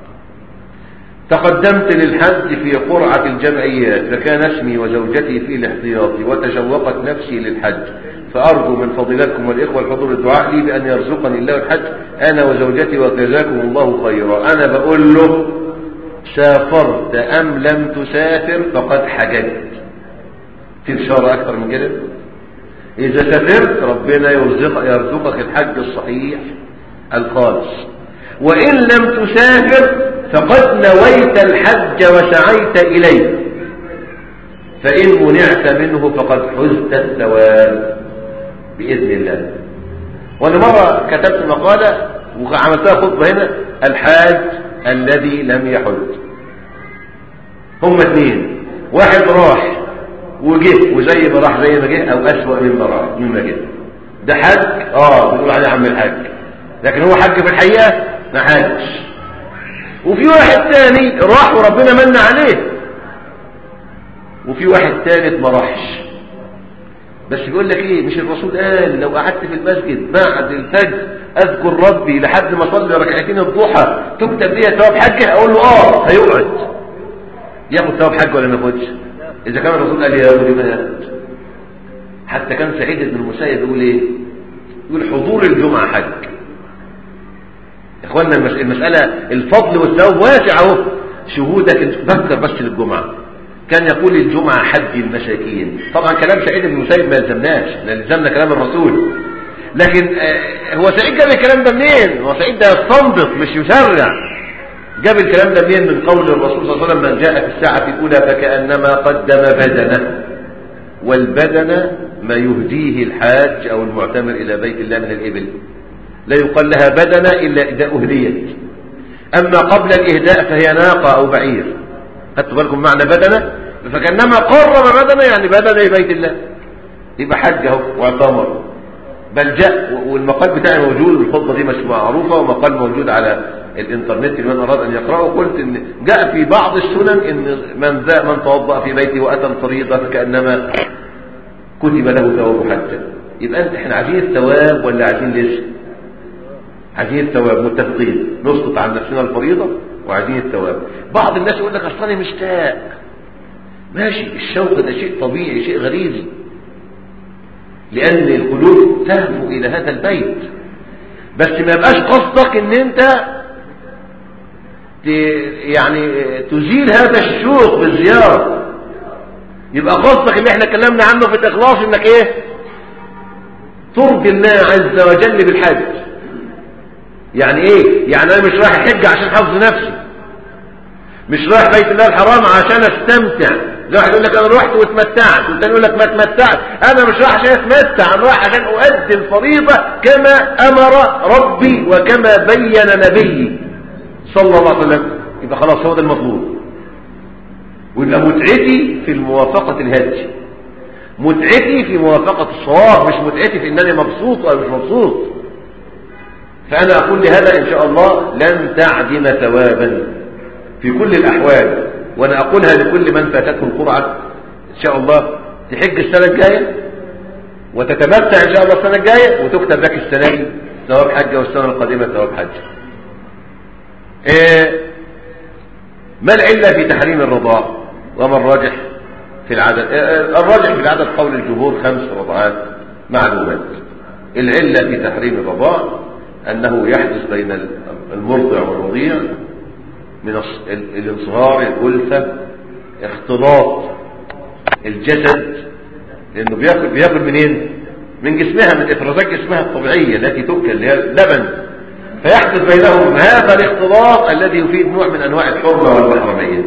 تقدمت للحج في قرعة الجمعيات فكان اسمي وزوجتي في الاحتياط وتشوقت نفسي للحج فأرجو من فضيلتكم والإخوة الحضور الدعاء لي بأن يرزقني الله الحج أنا وزوجتي وجزاكم الله خيرا أنا بقول له سافرت أم لم تسافر فقد حججت في بشارة أكثر من كده إذا سافرت ربنا يرزق يرزقك الحج الصحيح الخالص وإن لم تسافر فقد نويت الحج وسعيت إليه فإن منعت منه فقد حزت الثواب بإذن الله وأنا مرة كتبت مقالة وعملتها خطبة هنا الحاج الذي لم يحج هم اثنين واحد راح وجه وزي ما راح زي ما جه او اسوأ مما راح مما جه ده حج اه بنقول عليه عم الحج لكن هو حج في الحقيقه ما حجش وفي واحد تاني راح وربنا من عليه وفي واحد ثالث ما راحش بس بيقول لك ايه مش الرسول قال لو قعدت في المسجد بعد الفجر اذكر ربي لحد ما اصلي ركعتين الضحى تكتب لي ثواب حج اقول له اه هيقعد ياخد ثواب حج ولا ما ياخدش اذا كان الرسول قال يا ابو لماذا حتى كان سعيد بن المسيب يقول ايه يقول حضور الجمعه حج يا اخوانا المساله الفضل والثواب واسع اهو شهودك تذكر بس للجمعه كان يقول الجمعة حج المساكين طبعا كلام سعيد بن المسيب ما يلزمناش يلزمنا كلام الرسول لكن هو سعيد جاب الكلام ده منين هو سعيد ده يستنبط مش يسرع جاب الكلام ده منين من قول الرسول صلى الله عليه وسلم من جاء في الساعة الأولى فكأنما قدم بدنه والبدن ما يهديه الحاج أو المعتمر إلى بيت الله من الإبل لا يقال لها بدنة إلا إذا أهديت أما قبل الإهداء فهي ناقة أو بعير خدتوا بالكم معنى بدنة فكأنما قرب بدنة يعني بدنة بيت الله يبقى حج اهو واعتمر بل جاء والمقال بتاعي موجود والخطبة دي مش معروفة ومقال موجود على الانترنت لمن أراد أن يقرأه قلت إن جاء في بعض السنن إن من ذا من توضأ في بيته وأتى الفريضة فكأنما كتب له ثواب حجة يبقى أنت احنا عايزين الثواب ولا عايزين ليش؟ عايزين الثواب متفقين نسقط عن نفسنا الفريضة وعايزين الثواب بعض الناس يقول لك اصل انا مشتاق ماشي الشوق ده شيء طبيعي شيء غريزي لان القلوب تهفو الى هذا البيت بس ما يبقاش قصدك ان انت يعني تزيل هذا الشوق بالزيارة يبقى قصدك اللي احنا اتكلمنا عنه في الاخلاص انك ايه ترضي الله عز وجل بالحج يعني ايه يعني انا مش رايح حج عشان حفظ نفسي مش رايح بيت الله الحرام عشان استمتع زي واحد يقول لك انا رحت واتمتعت والتاني يقول لك ما اتمتعت انا مش رايح عشان اتمتع انا رايح عشان اؤدي الفريضه كما امر ربي وكما بين نبيي صلى الله عليه وسلم يبقى خلاص هو ده المطلوب ويبقى متعتي في موافقه الهدي متعتي في موافقه الصواب مش متعتي في انني مبسوط او مش مبسوط فأنا أقول لهذا إن شاء الله لن تعدم ثوابا في كل الأحوال وأنا أقولها لكل من فاتته القرعة إن شاء الله تحج السنة الجاية وتتمتع إن شاء الله السنة الجاية وتكتب لك السنة دي ثواب حجة والسنة القادمة ثواب حجة إيه ما العلة في تحريم الرضاع وما الراجح في العدد إيه الراجح في العدد قول الجمهور خمس رضعات معلومات العلة في تحريم الرضاع أنه يحدث بين المرضع والرضيع من الانصهار الألفة اختلاط الجسد لأنه بياكل بياكل منين؟ من جسمها من إفرازات جسمها الطبيعية التي تؤكل اللي هي اللبن فيحدث بينهم هذا الاختلاط الذي يفيد نوع من أنواع الحرمة والمحرمية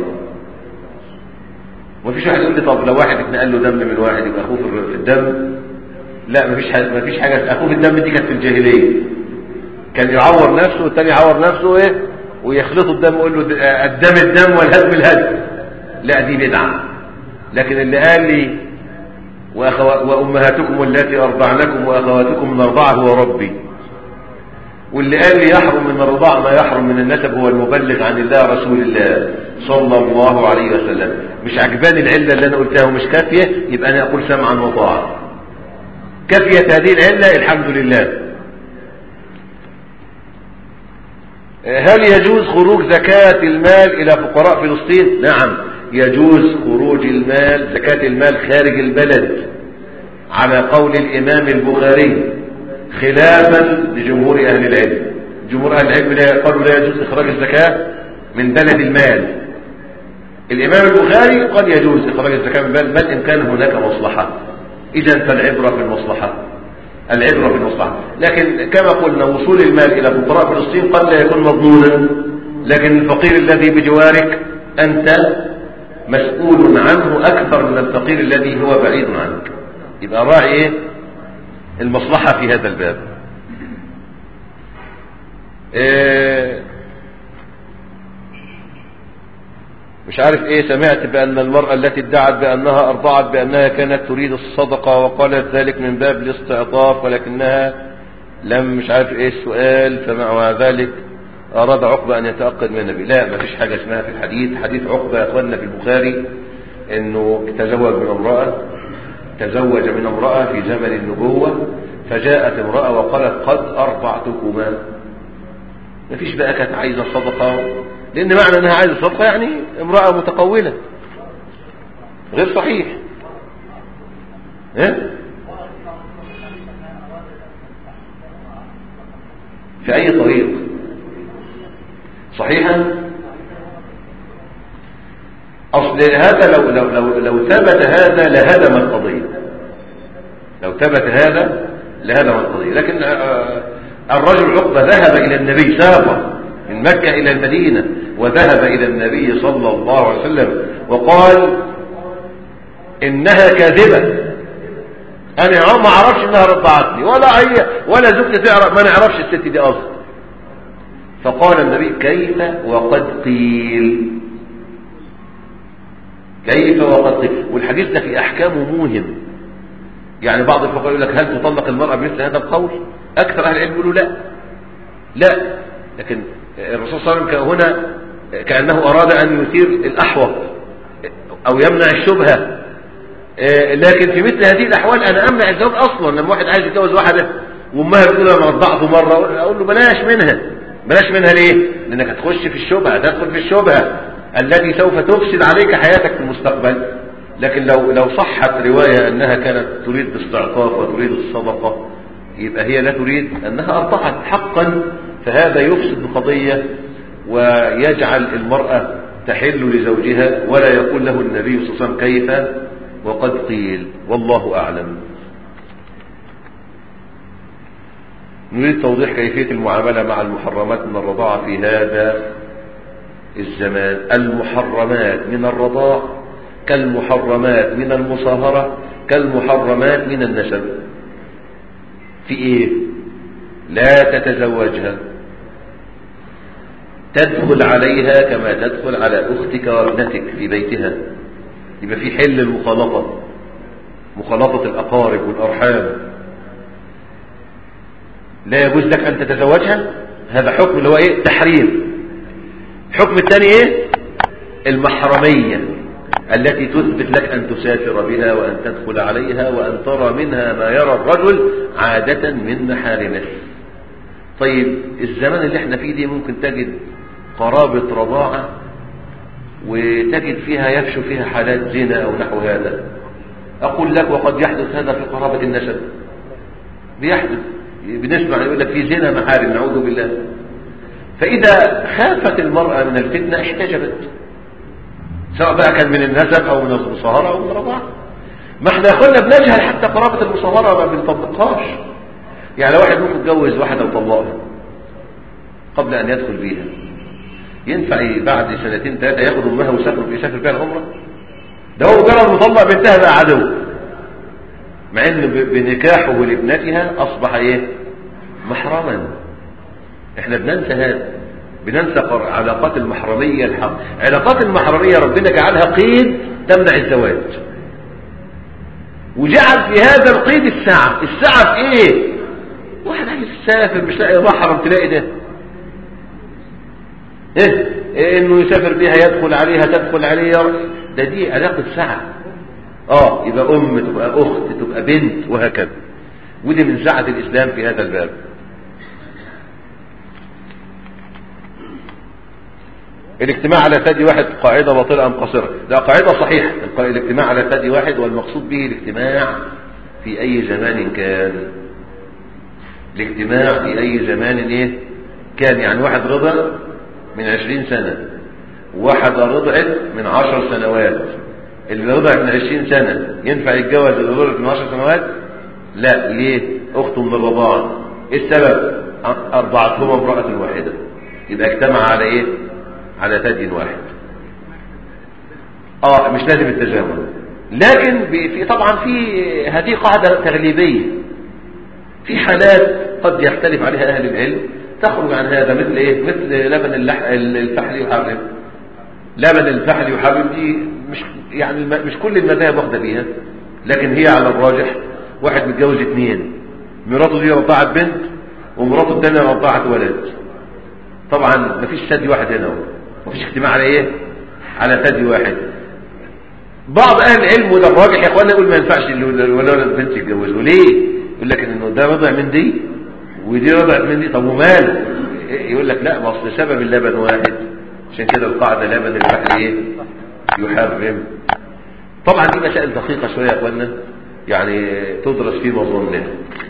ومفيش واحد يقول لي طب لو واحد اتنقل له دم من واحد يبقى أخوه في الدم لا مفيش حاجة مفيش حاجة أخوه في الدم دي كانت في الجاهلية كان يعور نفسه والتاني يعور نفسه ايه ويخلطوا الدم ويقول له الدم الدم والهدم الهدم لا دي بدعه لكن اللي قال لي وأخو... وامهاتكم اللاتي ارضعنكم واخواتكم من الرضاعه هو ربي واللي قال لي يحرم من الرضاع ما يحرم من النسب هو المبلغ عن الله رسول الله صلى الله عليه وسلم مش عجباني العلة اللي انا قلتها ومش كافية يبقى انا اقول سمعا وطاعة كافية هذه العلة الحمد لله هل يجوز خروج زكاة المال إلى فقراء فلسطين نعم يجوز خروج المال زكاة المال خارج البلد على قول الإمام البخاري خلافا لجمهور أهل العلم جمهور أهل العلم لا قالوا لا يجوز إخراج الزكاة من بلد المال الإمام البخاري قد يجوز إخراج الزكاة من بلد بل إن كان هناك مصلحة إذا فالعبرة في المصلحة العبرة في المصلحة لكن كما قلنا وصول المال إلى فقراء فلسطين قد لا يكون مضمونا لكن الفقير الذي بجوارك أنت مسؤول عنه أكثر من الفقير الذي هو بعيد عنك يبقى راعي إيه؟ المصلحة في هذا الباب إيه مش عارف ايه سمعت بان المرأة التي ادعت بانها ارضعت بانها كانت تريد الصدقة وقالت ذلك من باب الاستعطاف ولكنها لم مش عارف ايه السؤال فمع ذلك اراد عقبة ان يتأكد من النبي لا ما فيش حاجة اسمها في الحديث حديث عقبة يا اخواننا في البخاري انه تزوج من امرأة تزوج من امرأة في زمن النبوة فجاءت امرأة وقالت قد ارضعتكما ما فيش بقى كانت عايزة صدقة لان معنى انها عايزة صدقة يعني امرأة متقولة غير صحيح ايه في اي طريق صحيحا اصل هذا لو لو لو لو ثبت هذا لهدم القضيه لو ثبت هذا لهدم القضيه لكن الرجل عقبه ذهب الى النبي سافر من مكه الى المدينه وذهب الى النبي صلى الله عليه وسلم وقال انها كاذبه انا ما اعرفش انها رضعتني ولا هي ولا زوجتي تعرف ما نعرفش الست دي اصلا فقال النبي كيف وقد قيل كيف وقد قيل والحديث ده في احكامه موهم يعني بعض الفقهاء يقول لك هل تطلق المرأة بمثل هذا القول اكثر اهل العلم يقولوا لا لا لكن الرسول صلى الله عليه وسلم هنا كأنه اراد ان يثير الاحوط او يمنع الشبهة لكن في مثل هذه الاحوال انا امنع الزواج اصلا لما واحد عايز يتجوز واحده وامها بتقول انا رضعته مره اقول له بلاش منها بلاش منها ليه لانك هتخش في الشبهه تدخل في الشبهه الذي سوف تفسد عليك حياتك في المستقبل لكن لو لو صحت روايه انها كانت تريد الاستعطاف وتريد الصدقه يبقى هي لا تريد انها ارضعت حقا فهذا يفسد القضيه ويجعل المراه تحل لزوجها ولا يقول له النبي صلى الله عليه وسلم كيف وقد قيل والله أعلم نريد توضيح كيفية المعاملة مع المحرمات من الرضاعة في هذا الزمان المحرمات من الرضاع كالمحرمات من المصاهرة كالمحرمات من النسب في ايه لا تتزوجها تدخل عليها كما تدخل على اختك وابنتك في بيتها يبقى في حل المخالطة مخالطة الأقارب والأرحام لا يجوز لك أن تتزوجها هذا حكم اللي هو إيه تحريم الحكم الثاني إيه المحرمية التي تثبت لك أن تسافر بها وأن تدخل عليها وأن ترى منها ما يرى الرجل عادة من محارمه طيب الزمان اللي احنا فيه دي ممكن تجد قرابة رضاعة وتجد فيها يفشو فيها حالات زنا أو نحو هذا أقول لك وقد يحدث هذا في قرابة النسب بيحدث بنسمع يقول لك في زنا محارم نعوذ بالله فإذا خافت المرأة من الفتنة احتجبت سواء بقى كان من النسب أو من المصاهرة أو من الرضاعة ما احنا قلنا بنجهل حتى قرابة المصاهرة ما بنطبقهاش يعني واحد ممكن يتجوز واحدة وطلقها قبل أن يدخل بيها ينفع بعد سنتين ثلاثة ياخد أمها ويسافر يسافر بها العمرة ده هو مجرد مطلق بنتها بقى عدو مع ان بنكاحه لابنتها اصبح ايه محرما احنا بننسى هذا بننسى علاقات المحرمية الحق علاقات المحرمية ربنا جعلها قيد تمنع الزواج وجعل في هذا القيد السعة السعة في ايه واحد عايز يسافر مش لاقي محرم تلاقي ده ايه, إيه انه يسافر بها يدخل عليها تدخل عليه ده دي علاقة سعة اه يبقى ام تبقى اخت تبقى بنت وهكذا ودي من سعة الاسلام في هذا الباب الاجتماع على ثدي واحد قاعدة باطلة ام قصيرة ده قاعدة صحيحة الق- الاجتماع على ثدي واحد والمقصود به الاجتماع في اي زمان كان الاجتماع في اي زمان ايه كان يعني واحد رضع من عشرين سنة واحدة رضعت من عشر سنوات اللي رضع من عشرين سنة ينفع يتجوز اللي رضعت من عشر سنوات لا ليه اخته من الرضاعة ايه السبب ارضعتهما امرأة واحدة يبقى اجتمع على ايه على ثدي واحد اه مش لازم التزامن لكن بي- في طبعا في هذه قاعدة تغليبية في حالات قد يختلف عليها اهل العلم تخرج عن هذا مثل ايه مثل لبن اللح... الفحل يحرم لبن الفحل يحرم دي مش يعني الم- مش كل المذاهب واخده بيها لكن هي على الراجح واحد متجوز اثنين مراته دي رضعت بنت ومراته الثانيه رضعت ولد طبعا مفيش ثدي واحد هنا اهو مفيش اجتماع على ايه على ثدي واحد بعض اهل العلم وده الراجح يا اخوانا يقول ما ينفعش اللي ولا ولا البنت يتجوزوا ليه يقول لك انه ده رضع من دي ودي رضعت من دي طب ومال يقول لك لا ما اصل سبب اللبن واحد عشان كده القاعده لبن الفحل ايه يحرم طبعا دي مسائل دقيقه شويه يا اخوانا يعني تدرس في مظنها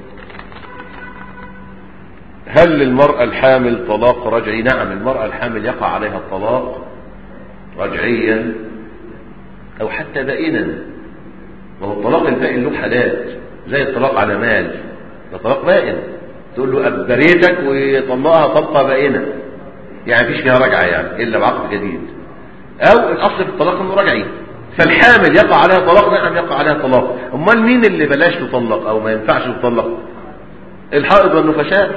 هل للمرأة الحامل طلاق رجعي نعم المرأة الحامل يقع عليها الطلاق رجعيا او حتى بائنا وهو الطلاق البائن له حالات زي الطلاق على مال ده طلاق بائن تقول له أبريتك ويطلقها طلقة بائنة يعني مفيش فيها رجعة يعني إلا بعقد جديد أو الأصل في الطلاق إنه رجعي فالحامل يقع عليها طلاق نعم يقع عليها طلاق أمال مين اللي بلاش تطلق أو ما ينفعش تطلق الحائض والنفشاء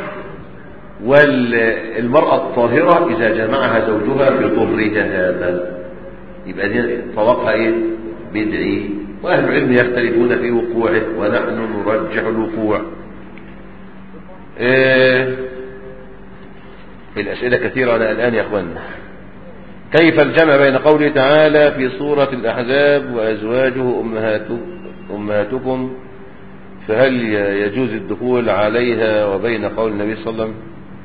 والمرأة الطاهرة إذا جمعها زوجها في طهرها هذا يبقى دي طلاقها إيه بدعي وأهل العلم يختلفون في وقوعه ونحن نرجح الوقوع إيه الأسئلة كثيرة أنا الآن يا أخوانا كيف الجمع بين قوله تعالى في سورة الأحزاب وأزواجه أمهات أمهاتكم فهل يجوز الدخول عليها وبين قول النبي صلى الله عليه وسلم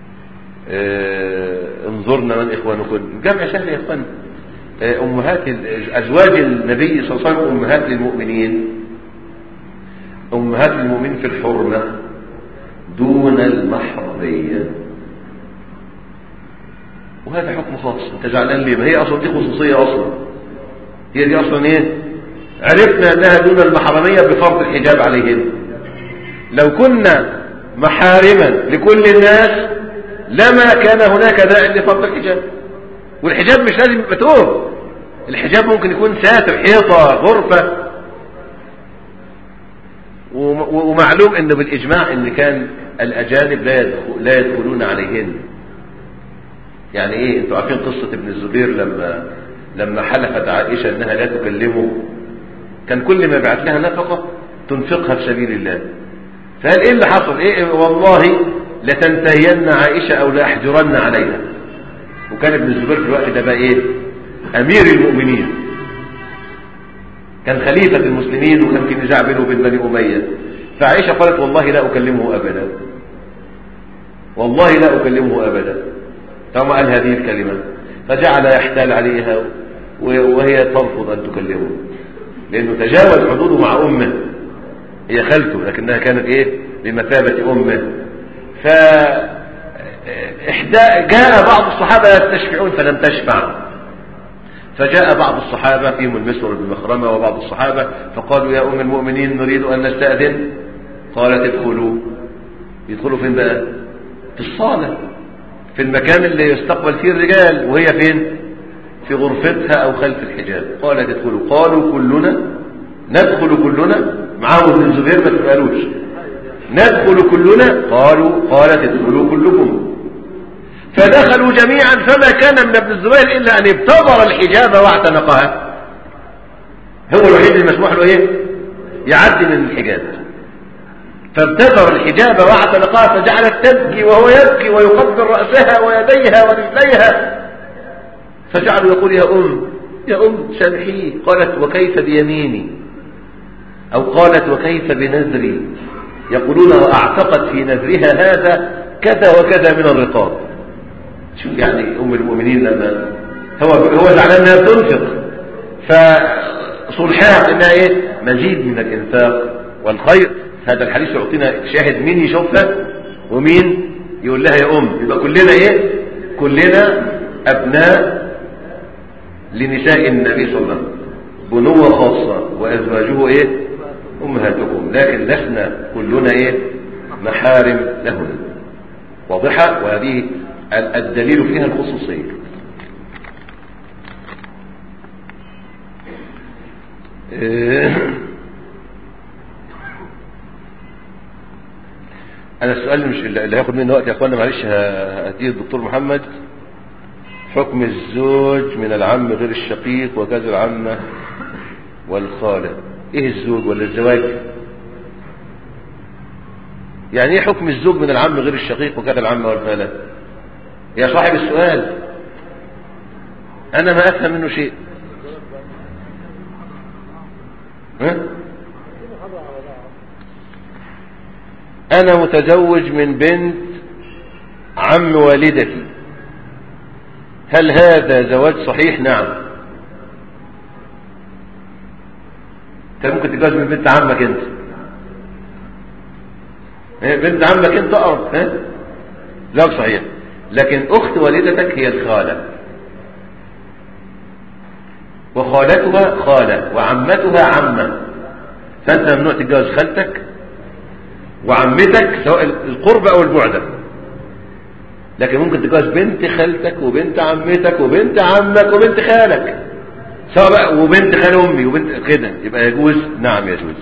إيه انظرنا من إخوانكم الجمع سهل يا أخوانا إيه أمهات أزواج النبي صلى الله عليه وسلم أمهات للمؤمنين أمهات المؤمنين في الحرمة دون المحرمية وهذا حكم خاص انت زعلان ليه ما هي اصلا دي خصوصية اصلا هي دي اصلا ايه عرفنا انها دون المحرمية بفرض الحجاب عليهن لو كنا محارما لكل الناس لما كان هناك داع لفرض الحجاب والحجاب مش لازم يبقى توب الحجاب ممكن يكون ساتر حيطة غرفة ومعلوم انه بالاجماع ان كان الاجانب لا يدخل لا يدخلون عليهن يعني ايه انتوا عارفين قصة ابن الزبير لما لما حلفت عائشة انها لا تكلمه كان كل ما يبعث لها نفقة تنفقها في سبيل الله فقال ايه اللي حصل ايه والله لتنتهين عائشة او لاحجرن عليها وكان ابن الزبير في الوقت ده بقى ايه امير المؤمنين كان خليفة المسلمين وكان في نزاع بينه وبين بني أمية فعائشة قالت والله لا أكلمه أبدا والله لا أكلمه أبدا ثم قال هذه الكلمة فجعل يحتال عليها وهي ترفض أن تكلمه لأنه تجاوز حدوده مع أمه هي خالته لكنها كانت إيه بمثابة أمه ف جاء بعض الصحابة يستشفعون فلم تشفع فجاء بعض الصحابة فيهم المسور بن مخرمة وبعض الصحابة فقالوا يا أم المؤمنين نريد أن نستأذن قالت ادخلوا يدخلوا فين بقى في الصالة في المكان اللي يستقبل فيه الرجال وهي فين في غرفتها أو خلف الحجاب قالت ادخلوا قالوا كلنا ندخل كلنا معاهم ابن الزبير ما تقالوش ندخل كلنا قالوا قالت ادخلوا كلكم فدخلوا جميعا فما كان من ابن الزبير إلا أن ابتضر الحجاب واعتنقها هو الوحيد المسموح له إيه يعدي من الحجاب فابتدر الحجاب واعتنقها فجعلت تبكي وهو يبكي ويقبل رأسها ويديها ورجليها فجعلوا يقول يا أم يا أم سامحيه قالت وكيف بيميني أو قالت وكيف بنذري يقولون وأعتقد في نذرها هذا كذا وكذا من الرقاب شوف يعني أم المؤمنين لما هو هو زعلان انها بتنفق فصلحها انها ايه مزيد من الانفاق والخير هذا الحديث يعطينا شاهد مين يشوفها ومين يقول لها يا ام يبقى كلنا ايه كلنا ابناء لنساء النبي صلى الله عليه وسلم بنوة خاصة وازواجه ايه امهاتكم لكن لسنا كلنا ايه محارم لهن واضحة وهذه الدليل فيها الخصوصية انا السؤال مش اللي هياخد مني وقت يا اخوانا معلش هديه الدكتور محمد حكم الزوج من العم غير الشقيق وكذا العمة والخالة ايه الزوج ولا الزواج يعني ايه حكم الزوج من العم غير الشقيق وكذا العمة والخالة يا صاحب السؤال انا ما افهم منه شيء ها؟ انا متزوج من بنت عم والدتي هل هذا زواج صحيح نعم انت ممكن تتجوز من بنت عمك انت بنت عمك انت اقرب ها زواج صحيح لكن اخت والدتك هي الخاله وخالتها خالة وعمتها عمة فأنت ممنوع تتجوز خالتك وعمتك سواء القرب أو البعد لكن ممكن تتجوز بنت خالتك وبنت عمتك وبنت عمك وبنت خالك سواء بقى وبنت خال أمي وبنت كده يبقى يجوز نعم يجوز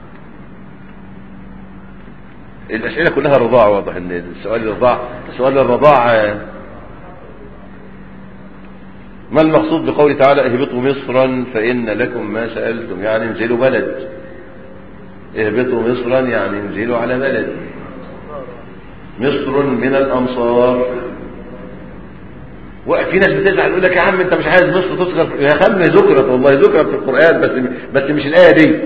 الأسئلة كلها رضاع واضح إن السؤال الرضاع سؤال الرضاع ما المقصود بقوله تعالى اهبطوا مصرا فإن لكم ما سألتم يعني انزلوا بلد اهبطوا مصرا يعني انزلوا على بلد مصر من الأمصار وفي ناس بتزعل يقول لك يا عم انت مش عايز مصر تذكر يا خم ذكرت والله ذكرت في القرآن بس بس مش الآية دي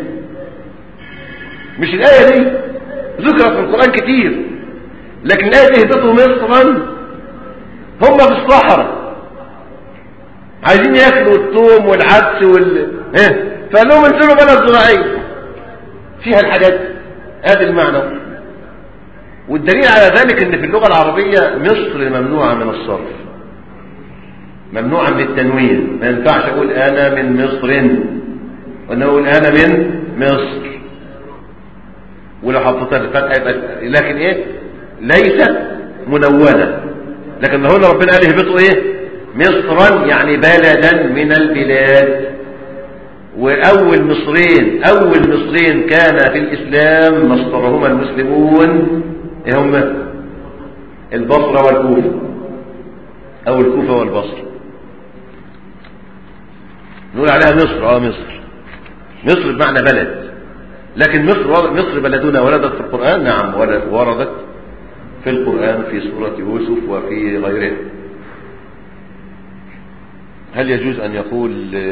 مش الآية دي ذكرت في القرآن كتير لكن الآية دي اهبطوا مصرا هم في الصحراء عايزين ياكلوا الثوم والعدس وال ايه فقال لهم انزلوا بلد زراعيه فيها الحاجات هذا المعنى والدليل على ذلك ان في اللغه العربيه مصر ممنوعه من الصرف ممنوعه من التنوين ما ينفعش اقول انا من مصر وانا اقول انا من مصر ولو حطيتها الفتحه يبقى لكن ايه ليست منونه لكن هنا ربنا قال اهبطوا ايه مصرا يعني بلدا من البلاد وأول مصرين أول مصرين كان في الإسلام مصدرهما المسلمون هم البصرة والكوفة أو الكوفة والبصرة نقول عليها مصر اه مصر مصر بمعنى بلد لكن مصر مصر بلدنا ولدت في القرآن نعم وردت في القرآن في سورة يوسف وفي غيرها هل يجوز أن يقول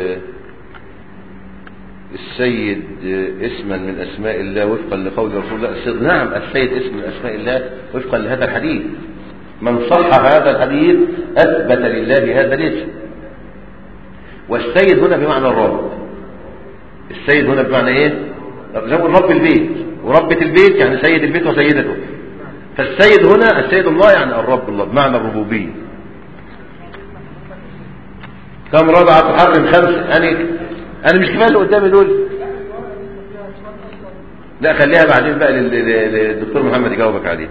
السيد اسما من أسماء الله وفقا لقول رسول الله السيد نعم السيد اسم من أسماء الله وفقا لهذا الحديث من صح هذا الحديث أثبت لله هذا الاسم والسيد هنا بمعنى الرب السيد هنا بمعنى ايه زي رب البيت وربة البيت يعني سيد البيت وسيدته فالسيد هنا السيد الله يعني الرب الله بمعنى الربوبيه كم رضعة تحرم خمس أنا أنا مش كفاية اللي قدامي دول لا خليها بعدين بقى للدكتور محمد يجاوبك عليه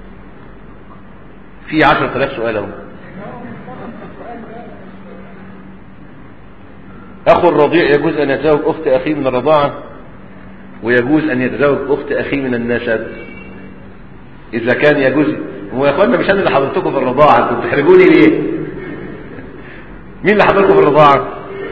في عشرة آلاف سؤال اهو أخو الرضيع يجوز أن يتزوج أخت أخيه من الرضاعة ويجوز أن يتزوج أخت أخيه من النسب إذا كان يجوز هو يا أخوانا مش أنا اللي حضرتكم في الرضاعة أنتوا بتحرجوني ليه؟ مين اللي حضركم في الرضاعة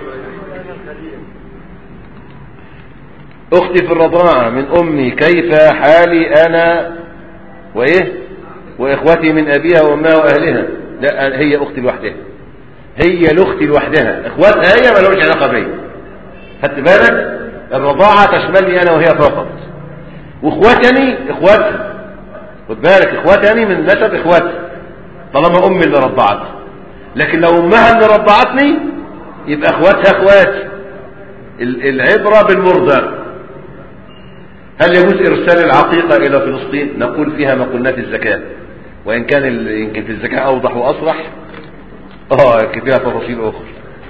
اختي في الرضاعة من امي كيف حالي انا وايه واخوتي من ابيها وامها واهلها لا هي اختي لوحدها هي لاختي لوحدها اخواتها هي ما لهمش علاقه بيا خدت بالك الرضاعه تشملني انا وهي فقط واخواتني اخواتها خد بالك اخواتني من نسب اخواتها طالما امي اللي رضعتني لكن لو امها اللي رضعتني يبقى اخواتها اخواتي ال- العبره بالمرضع هل يجوز ارسال العقيقه الى فلسطين نقول فيها ما قلنا في الزكاه وان كان ال- يمكن في الزكاه اوضح واصرح اه يمكن فيها تفاصيل اخرى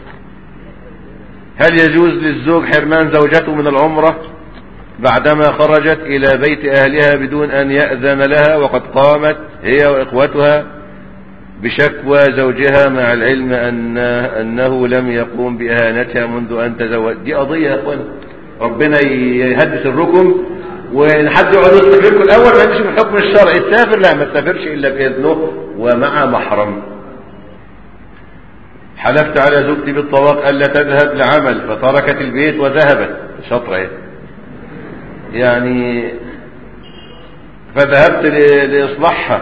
هل يجوز للزوج حرمان زوجته من العمره بعدما خرجت الى بيت اهلها بدون ان ياذن لها وقد قامت هي واخوتها بشكوى زوجها مع العلم أن أنه لم يقوم بإهانتها منذ أن تزوج دي قضية يا أخوان ربنا يهدي سركم وإن حد يقعد يستخدمكم الأول ما يمشي بالحكم الشرعي تسافر لا ما تسافرش إلا بإذنه ومع محرم حلفت على زوجتي بالطلاق ألا تذهب لعمل فتركت البيت وذهبت شطرة إيه؟ يعني فذهبت ل- لإصلاحها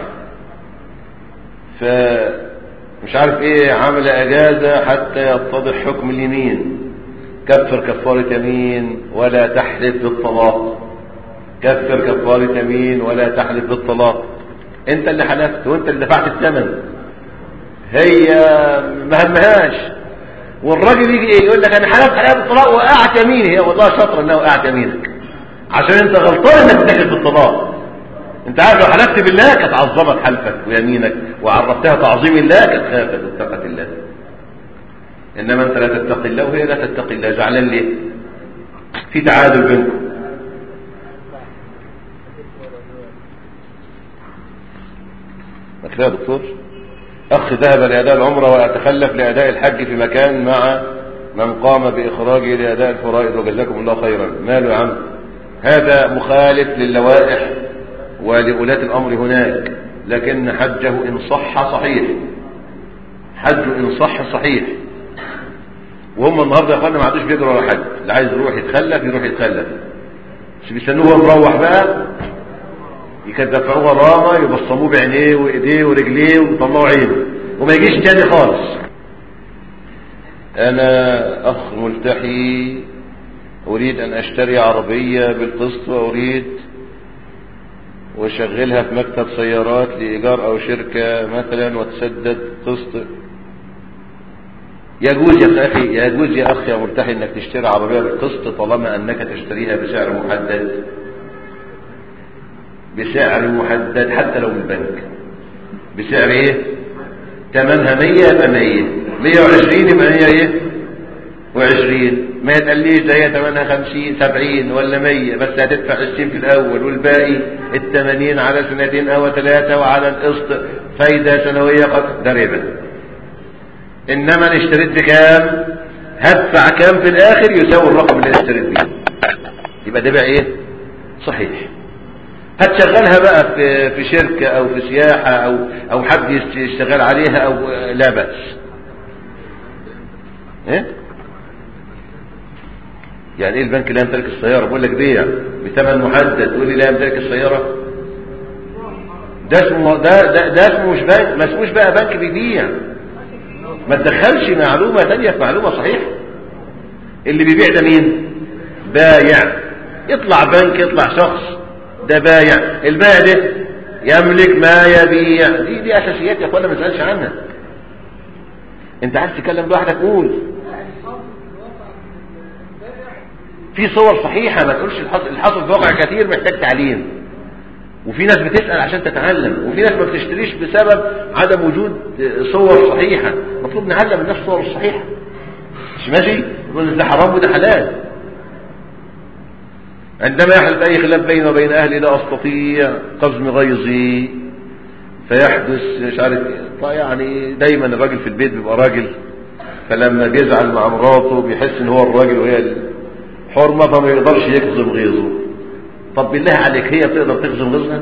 فمش عارف ايه عمل اجازة حتى يتضح حكم اليمين كفر كفارة يمين ولا تحلف بالطلاق كفر كفارة يمين ولا تحلف بالطلاق انت اللي حلفت وانت اللي دفعت الثمن هي ما همهاش والراجل يجي ايه يقول لك انا حلفت حلفت بالطلاق وقعت يميني هي والله شاطر انها وقعت يمينك عشان انت غلطان انك تحلف بالطلاق انت عارف لو حلفت بالله كانت عظمت حلفك ويمينك وعرفتها تعظيم الله كانت خافت واتقت الله انما انت لا تتقي الله وهي لا تتقي الله زعلان ليه في تعادل بينكم مكتوب يا دكتور اخ ذهب لاداء العمره واتخلف لاداء الحج في مكان مع من قام باخراجه لاداء الفرائض وجزاكم الله خيرا ماله يا عم هذا مخالف للوائح ولولاة الأمر هناك لكن حجه إن صح صحيح حجه إن صح صحيح وهم النهاردة يا أخوانا ما عادوش بيجروا ولا حج اللي عايز يروح يتخلف يروح يتخلف مش بيستنوه وهو مروح بقى يدفعوه رامة يبصموه بعينيه وإيديه ورجليه ويطلعوا عينه وما يجيش تاني خالص أنا أخ ملتحي أريد أن أشتري عربية بالقسط وأريد وشغلها في مكتب سيارات لإيجار أو شركة مثلا وتسدد قسط يجوز يا أخي يجوز يا أخي يا ملتحي أنك تشتري عربية بالقسط طالما أنك تشتريها بسعر محدد بسعر محدد حتى لو من البنك بسعر ايه تمنها 100 يبقى 100 120 يبقى هي ايه و20 ما يتقليش ده هي تمنها 50 70 ولا 100 بس هتدفع 20 في الاول والباقي ال 80 على سنتين او ثلاثه وعلى القسط فايده سنويه قد ده ربا انما انا اشتريت بكام هدفع كام في الاخر يساوي الرقم اللي انا اشتريت بيه يبقى ده بقى ايه صحيح هتشغلها بقى في في شركة او في سياحة او او حد يشتغل عليها او لا بأس ايه يعني ايه البنك لا يمتلك السيارة بقول لك بيع بثمن محدد تقول لي لا يمتلك السيارة ده اسمه ده ده, ده اسمه مش بنك ما اسموش بقى بنك بيبيع ما تدخلش معلومة تانية في معلومة صحيحة اللي بيبيع ده مين بايع يطلع بنك يطلع شخص ده بايع البائع ده يملك ما يبيع دي دي اساسيات يا اخوانا ما تسالش عنها انت عايز تتكلم لوحدك قول في صور صحيحه ما تقولش الحصل الحصل في واقع كثير محتاج تعليم وفي ناس بتسال عشان تتعلم وفي ناس ما بتشتريش بسبب عدم وجود صور صحيحه المفروض نعلم الناس الصور الصحيحه مش ماشي يقول ده حرام وده حلال عندما يحدث أي خلاف بيني وبين أهلي لا أستطيع قزم غيظي فيحدث مش عارف يعني دايما الراجل في البيت بيبقى راجل فلما بيزعل مع مراته بيحس ان هو الراجل وهي الحرمة فما يقدرش يكظم غيظه طب بالله عليك هي تقدر تكظم غيظها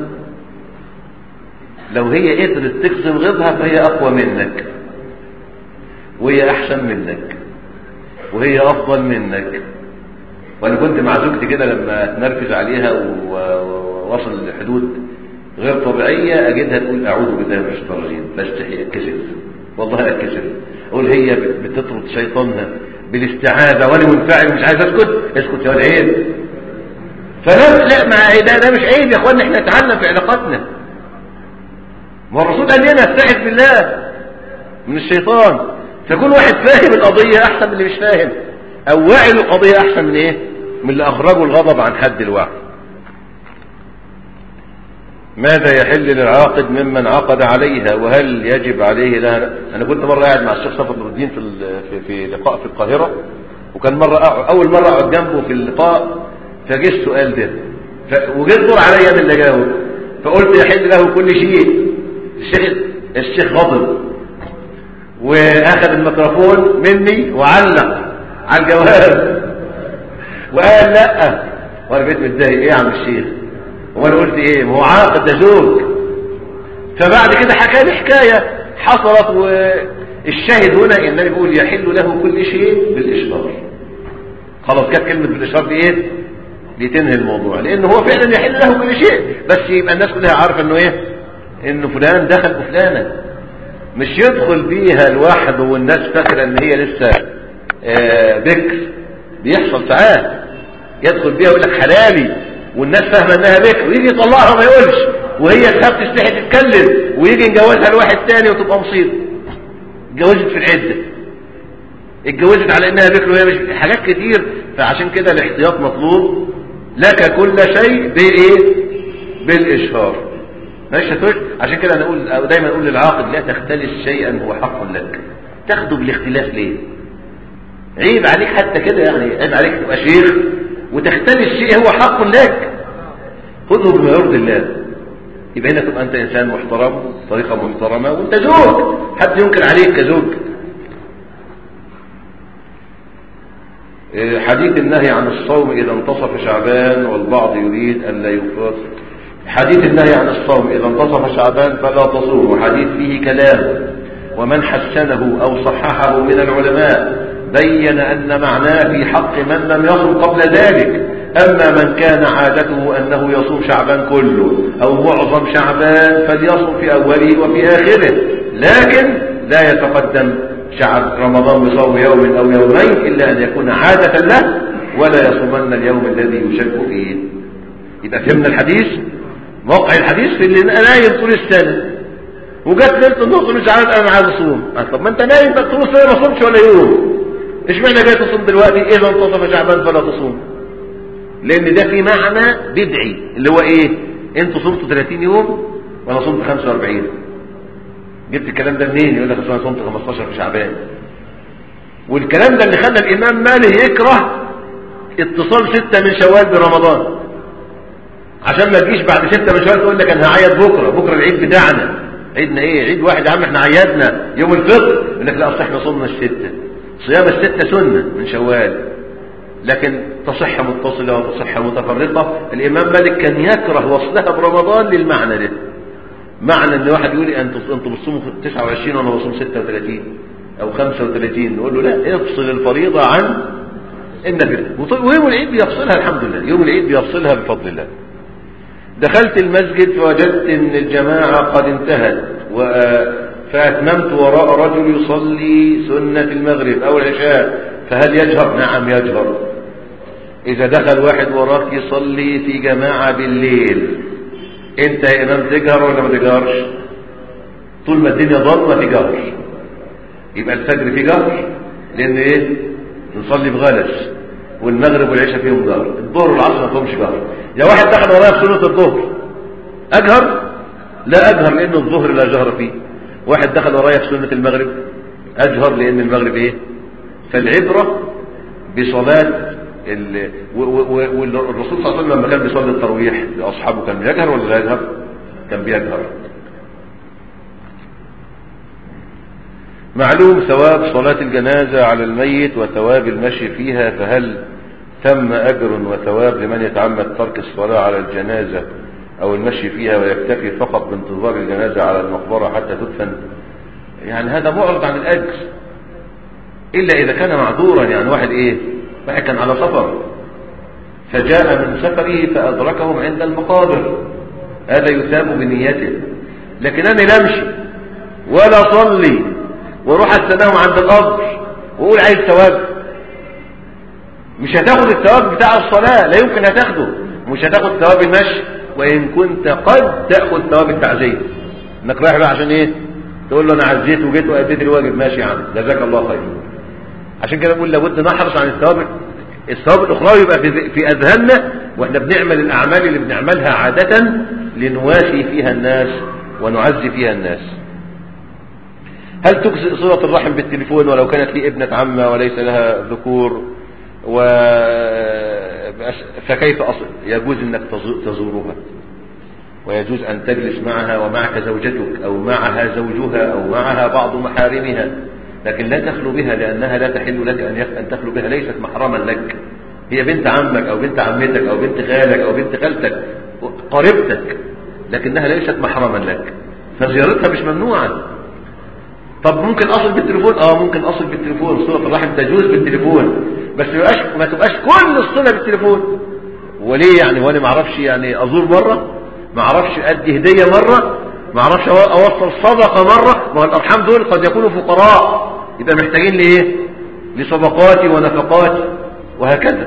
لو هي قدرت تكظم غيظها فهي أقوى منك وهي أحسن منك وهي أفضل منك وانا كنت مع زوجتي كده لما اتنرفز عليها ووصل لحدود غير طبيعية اجدها تقول اعوذ بالله من الشيطان الرجيم بستحي اتكسف والله اتكسف قول هي بتطرد شيطانها بالاستعاذة وانا منفعل مش عايز اسكت اسكت يا ولد عيب فلا لا ما ده, ده مش عيب يا اخوانا احنا نتعلم في علاقاتنا ما الرسول قال لنا استعذ بالله من الشيطان فكل واحد فاهم القضية احسن من اللي مش فاهم او واعي القضية احسن من ايه من اللي اخرجوا الغضب عن حد الوعي ماذا يحل للعاقد ممن عقد عليها وهل يجب عليه لها انا كنت مره قاعد مع الشيخ صفر نور الدين في في في لقاء في القاهره وكان مره أقعد اول مره اقعد جنبه في اللقاء فجه السؤال ده ف... وجه الدور عليا انا اللي جاوب فقلت يحل له كل شيء الشيخ الشيخ غضب واخذ الميكروفون مني وعلق على الجواب وقال لا وانا بقيت متضايق ايه يا عم الشيخ وانا قلت ايه ما هو عاقد ده زوج فبعد كده حكى لي حكايه حصلت والشاهد هنا النبي بيقول يحل له كل شيء بالاشهار خلاص كانت كلمه بالاشهار دي ايه دي تنهي الموضوع لان هو فعلا يحل له كل شيء بس يبقى الناس كلها عارفه انه ايه انه فلان دخل بفلانه مش يدخل بيها لوحده والناس فاكره ان هي لسه آه بكر بيحصل ساعات يدخل بيها يقول لك حلالي والناس فاهمه انها بكر ويجي يطلعها ما يقولش وهي تخاف تستحي تتكلم ويجي يجوزها لواحد تاني وتبقى مصيبه اتجوزت في العده اتجوزت على انها بكر وهي مش حاجات كتير فعشان كده الاحتياط مطلوب لك كل شيء بايه بالاشهار ماشي هتقول عشان كده انا اقول دايما اقول للعاقد لا تختلس شيئا هو حق لك تاخده بالاختلاف ليه عيب عليك حتى كده يعني عيب عليك تبقى شيخ وتختلس شيء هو حق لك خذه بما يرضي الله يبقى هنا تبقى انت انسان محترم طريقه محترمه وانت زوج حد ينكر عليك كزوج حديث النهي عن الصوم إذا انتصف شعبان والبعض يريد أن لا يفطر حديث النهي عن الصوم إذا انتصف شعبان فلا تصوم وحديث فيه كلام ومن حسنه أو صححه من العلماء بين أن معناه في حق من لم يصم قبل ذلك أما من كان عادته أنه يصوم شعبان كله أو معظم شعبان فليصوم في أوله وفي آخره لكن لا يتقدم شعب رمضان بصوم يوم أو يومين إلا أن يكون عادة له ولا يصومن اليوم الذي يشك فيه يبقى فهمنا الحديث موقع الحديث في اللي نايم طول السنة وجت ليلة النص مش عارف أنا عايز أصوم طب ما أنت نايم بقى طول السنة ما صومش ولا يوم اشمعنى جاي تصوم دلوقتي إذا انتصف شعبان فلا تصوم لأن ده في معنى بدعي اللي هو إيه أنتوا صمتوا 30 يوم وأنا صمت 45 جبت الكلام ده منين يقول لك انا صمت 15 في شعبان والكلام ده اللي خلى الامام مالك يكره اتصال ستة من شوال برمضان عشان ما تجيش بعد ستة من شوال تقول لك انا هعيد بكره بكره العيد بتاعنا عيدنا ايه عيد واحد يا عم احنا عيدنا يوم الفطر يقول لك لا اصل احنا صمنا الستة صيام الستة سنة من شوال لكن تصح متصلة وتصح متفرقة الامام مالك كان يكره وصلها برمضان للمعنى ده معنى ان واحد يقول لي انتوا انتوا بتصوموا 29 وانا بصوم 36 او 35 نقول له لا افصل الفريضه عن النفل ويوم العيد بيفصلها الحمد لله يوم العيد بيفصلها بفضل الله دخلت المسجد فوجدت ان الجماعه قد انتهت و فاتممت وراء رجل يصلي سنه المغرب او العشاء فهل يجهر نعم يجهر اذا دخل واحد وراك يصلي في جماعه بالليل انت يا امام تجهر ولا ما تجهرش طول ما الدنيا ضلمه تجهر يبقى الفجر في جهر لان ايه نصلي بغلس والمغرب والعشاء فيهم جهر الظهر والعصر ما فيهمش جهر يا واحد دخل ورايا في سنه الظهر اجهر لا اجهر لان الظهر لا جهر فيه واحد دخل ورايا في سنه المغرب اجهر لان المغرب ايه فالعبره بصلاه والرسول صلى الله عليه وسلم لما كان بيصلي التراويح لاصحابه كان بيجهر ولا لا يجهر كان بيجهر معلوم ثواب صلاة الجنازة على الميت وثواب المشي فيها فهل تم أجر وثواب لمن يتعمد ترك الصلاة على الجنازة أو المشي فيها ويكتفي فقط بانتظار الجنازة على المقبرة حتى تدفن يعني هذا معرض عن الأجر إلا إذا كان معذورا يعني واحد إيه واحد كان على سفر فجاء من سفره فأدركهم عند المقابر هذا يثاب بنيته لكن أنا لا أمشي ولا أصلي واروح استناهم عند القبر واقول عايز ثواب مش هتاخد الثواب بتاع الصلاة لا يمكن هتاخده مش هتاخد ثواب المشي وان كنت قد تاخد ثواب التعزية انك رايح بقى عشان ايه تقول له انا عزيت وجيت واديت الواجب ماشي يا عم جزاك الله خير عشان كده بقول لابد نحرص عن الثواب الثواب الاخروي يبقى في في اذهاننا واحنا بنعمل الاعمال اللي بنعملها عادة لنواسي فيها الناس ونعزي فيها الناس هل تجزئ صلة الرحم بالتليفون ولو كانت لي ابنة عمة وليس لها ذكور و فكيف أصل يجوز انك تزورها ويجوز ان تجلس معها ومعك زوجتك او معها زوجها او معها بعض محارمها لكن لا تخلو بها لانها لا تحل لك ان ان تخلو بها ليست محرما لك هي بنت عمك او بنت عمتك او بنت خالك او بنت خالتك قريبتك لكنها ليست محرما لك فزيارتها مش ممنوعه طب ممكن اصل بالتليفون اه ممكن اصل بالتليفون صله الرحم تجوز بالتليفون بس ما يبقاش ما تبقاش كل الصله بالتليفون وليه يعني وانا ما اعرفش يعني ازور مره ما اعرفش ادي هديه مره ما اعرفش اوصل صدقه مره ما هو الارحام دول قد يكونوا فقراء يبقى محتاجين لايه لصدقاتي ونفقاتي وهكذا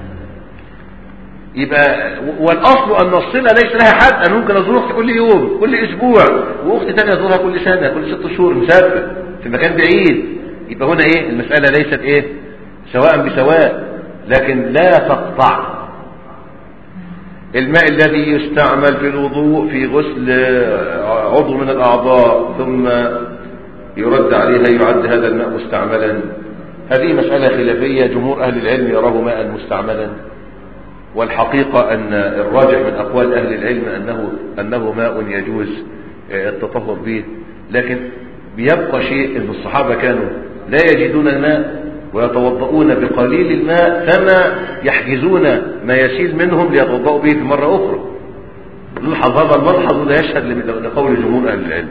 يبقى والاصل ان الصله ليس لها حد انا ممكن ازور اختي كل يوم كل اسبوع واختي ثانيه ازورها كل سنه كل ست شهور مسافر في مكان بعيد يبقى هنا ايه المساله ليست ايه سواء بسواء لكن لا تقطع الماء الذي يستعمل في الوضوء في غسل عضو من الاعضاء ثم يرد عليها يعد هذا الماء مستعملا هذه مسألة خلافية جمهور أهل العلم يراه ماء مستعملا والحقيقة أن الراجع من أقوال أهل العلم أنه, أنه ماء يجوز التطهر به لكن بيبقى شيء أن الصحابة كانوا لا يجدون الماء ويتوضؤون بقليل الماء فما يحجزون ما يسيل منهم ليتوضؤوا به في مرة أخرى نلحظ هذا الملحظ ولا يشهد لقول جمهور أهل العلم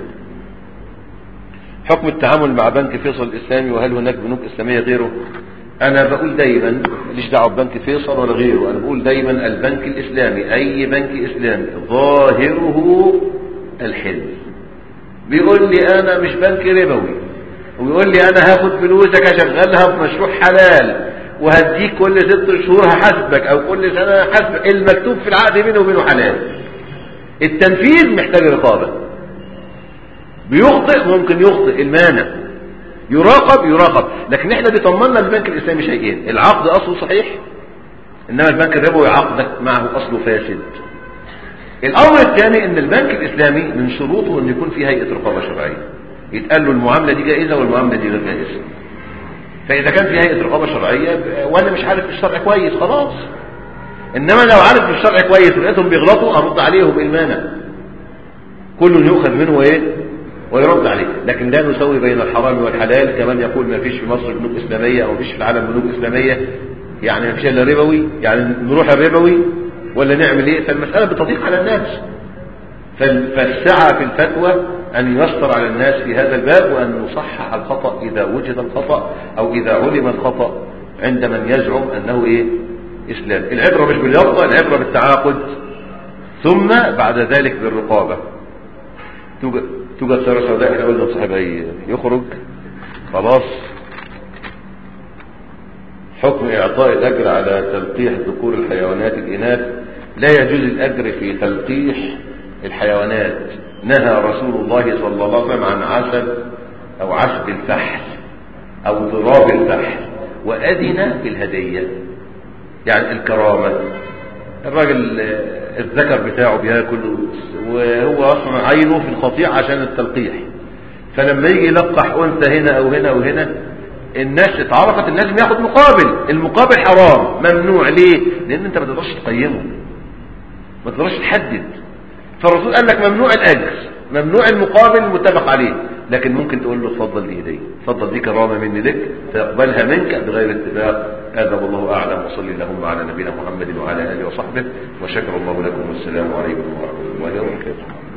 حكم التعامل مع بنك فيصل الإسلامي وهل هناك بنوك إسلامية غيره أنا بقول دايما ماليش دعوة ببنك فيصل ولا غيره أنا بقول دايما البنك الإسلامي أي بنك إسلامي ظاهره الحلم بيقول لي أنا مش بنك ربوي ويقول لي أنا هاخد فلوسك أشغلها في مشروع حلال وهديك كل ست شهور هحاسبك أو كل سنة هحاسبك المكتوب في العقد بينه وبينه حلال التنفيذ محتاج رقابة بيخطئ ممكن يخطئ المانع يراقب يراقب لكن احنا بيطمنا البنك الاسلامي شيئين العقد اصله صحيح انما البنك الربوي عقدك معه اصله فاسد الامر الثاني ان البنك الاسلامي من شروطه ان يكون في هيئه رقابه شرعيه يتقال له المعامله دي جائزه والمعامله دي غير جائزه فاذا كان في هيئه رقابه شرعيه وانا مش عارف الشرع كويس خلاص انما لو عارف الشرع كويس ولقيتهم بيغلطوا ارد عليهم المانع كل يؤخذ منه ايه ويرد عليه لكن لا نسوي بين الحرام والحلال كمان يقول ما فيش في مصر بنوك إسلامية أو ما فيش في العالم بنوك إسلامية يعني ما فيش إلا ربوي يعني نروح الربوي ولا نعمل إيه فالمسألة بتضيق على الناس فالسعة في الفتوى أن يسطر على الناس في هذا الباب وأن نصحح الخطأ إذا وجد الخطأ أو إذا علم الخطأ عند من يزعم أنه إيه إسلام العبرة مش باليرضى العبرة بالتعاقد ثم بعد ذلك بالرقابة توجد توجد سيارة سوداء احنا قلنا صاحبها يخرج خلاص حكم اعطاء الاجر على تلقيح ذكور الحيوانات الاناث لا يجوز الاجر في تلقيح الحيوانات نهى رسول الله صلى الله عليه وسلم عن عسل او عسب الفحل او ضراب الفحل واذن بالهدية يعني الكرامة الراجل الذكر بتاعه بياكل وهو اصلا عينه في القطيع عشان التلقيح فلما يجي يلقح انثى هنا او هنا او هنا الناس اتعرفت ان لازم ياخد مقابل المقابل حرام ممنوع ليه لان انت ما تقدرش تقيمه ما تقدرش تحدد فالرسول قال لك ممنوع الاجر ممنوع المقابل المتفق عليه لكن ممكن تقول له اتفضل دي هديه اتفضل دي كرامه مني لك تقبلها منك بغير اتفاق هذا والله اعلم وصلي اللهم على نبينا محمد وعلى اله وصحبه وشكر الله لكم والسلام عليكم ورحمه الله وبركاته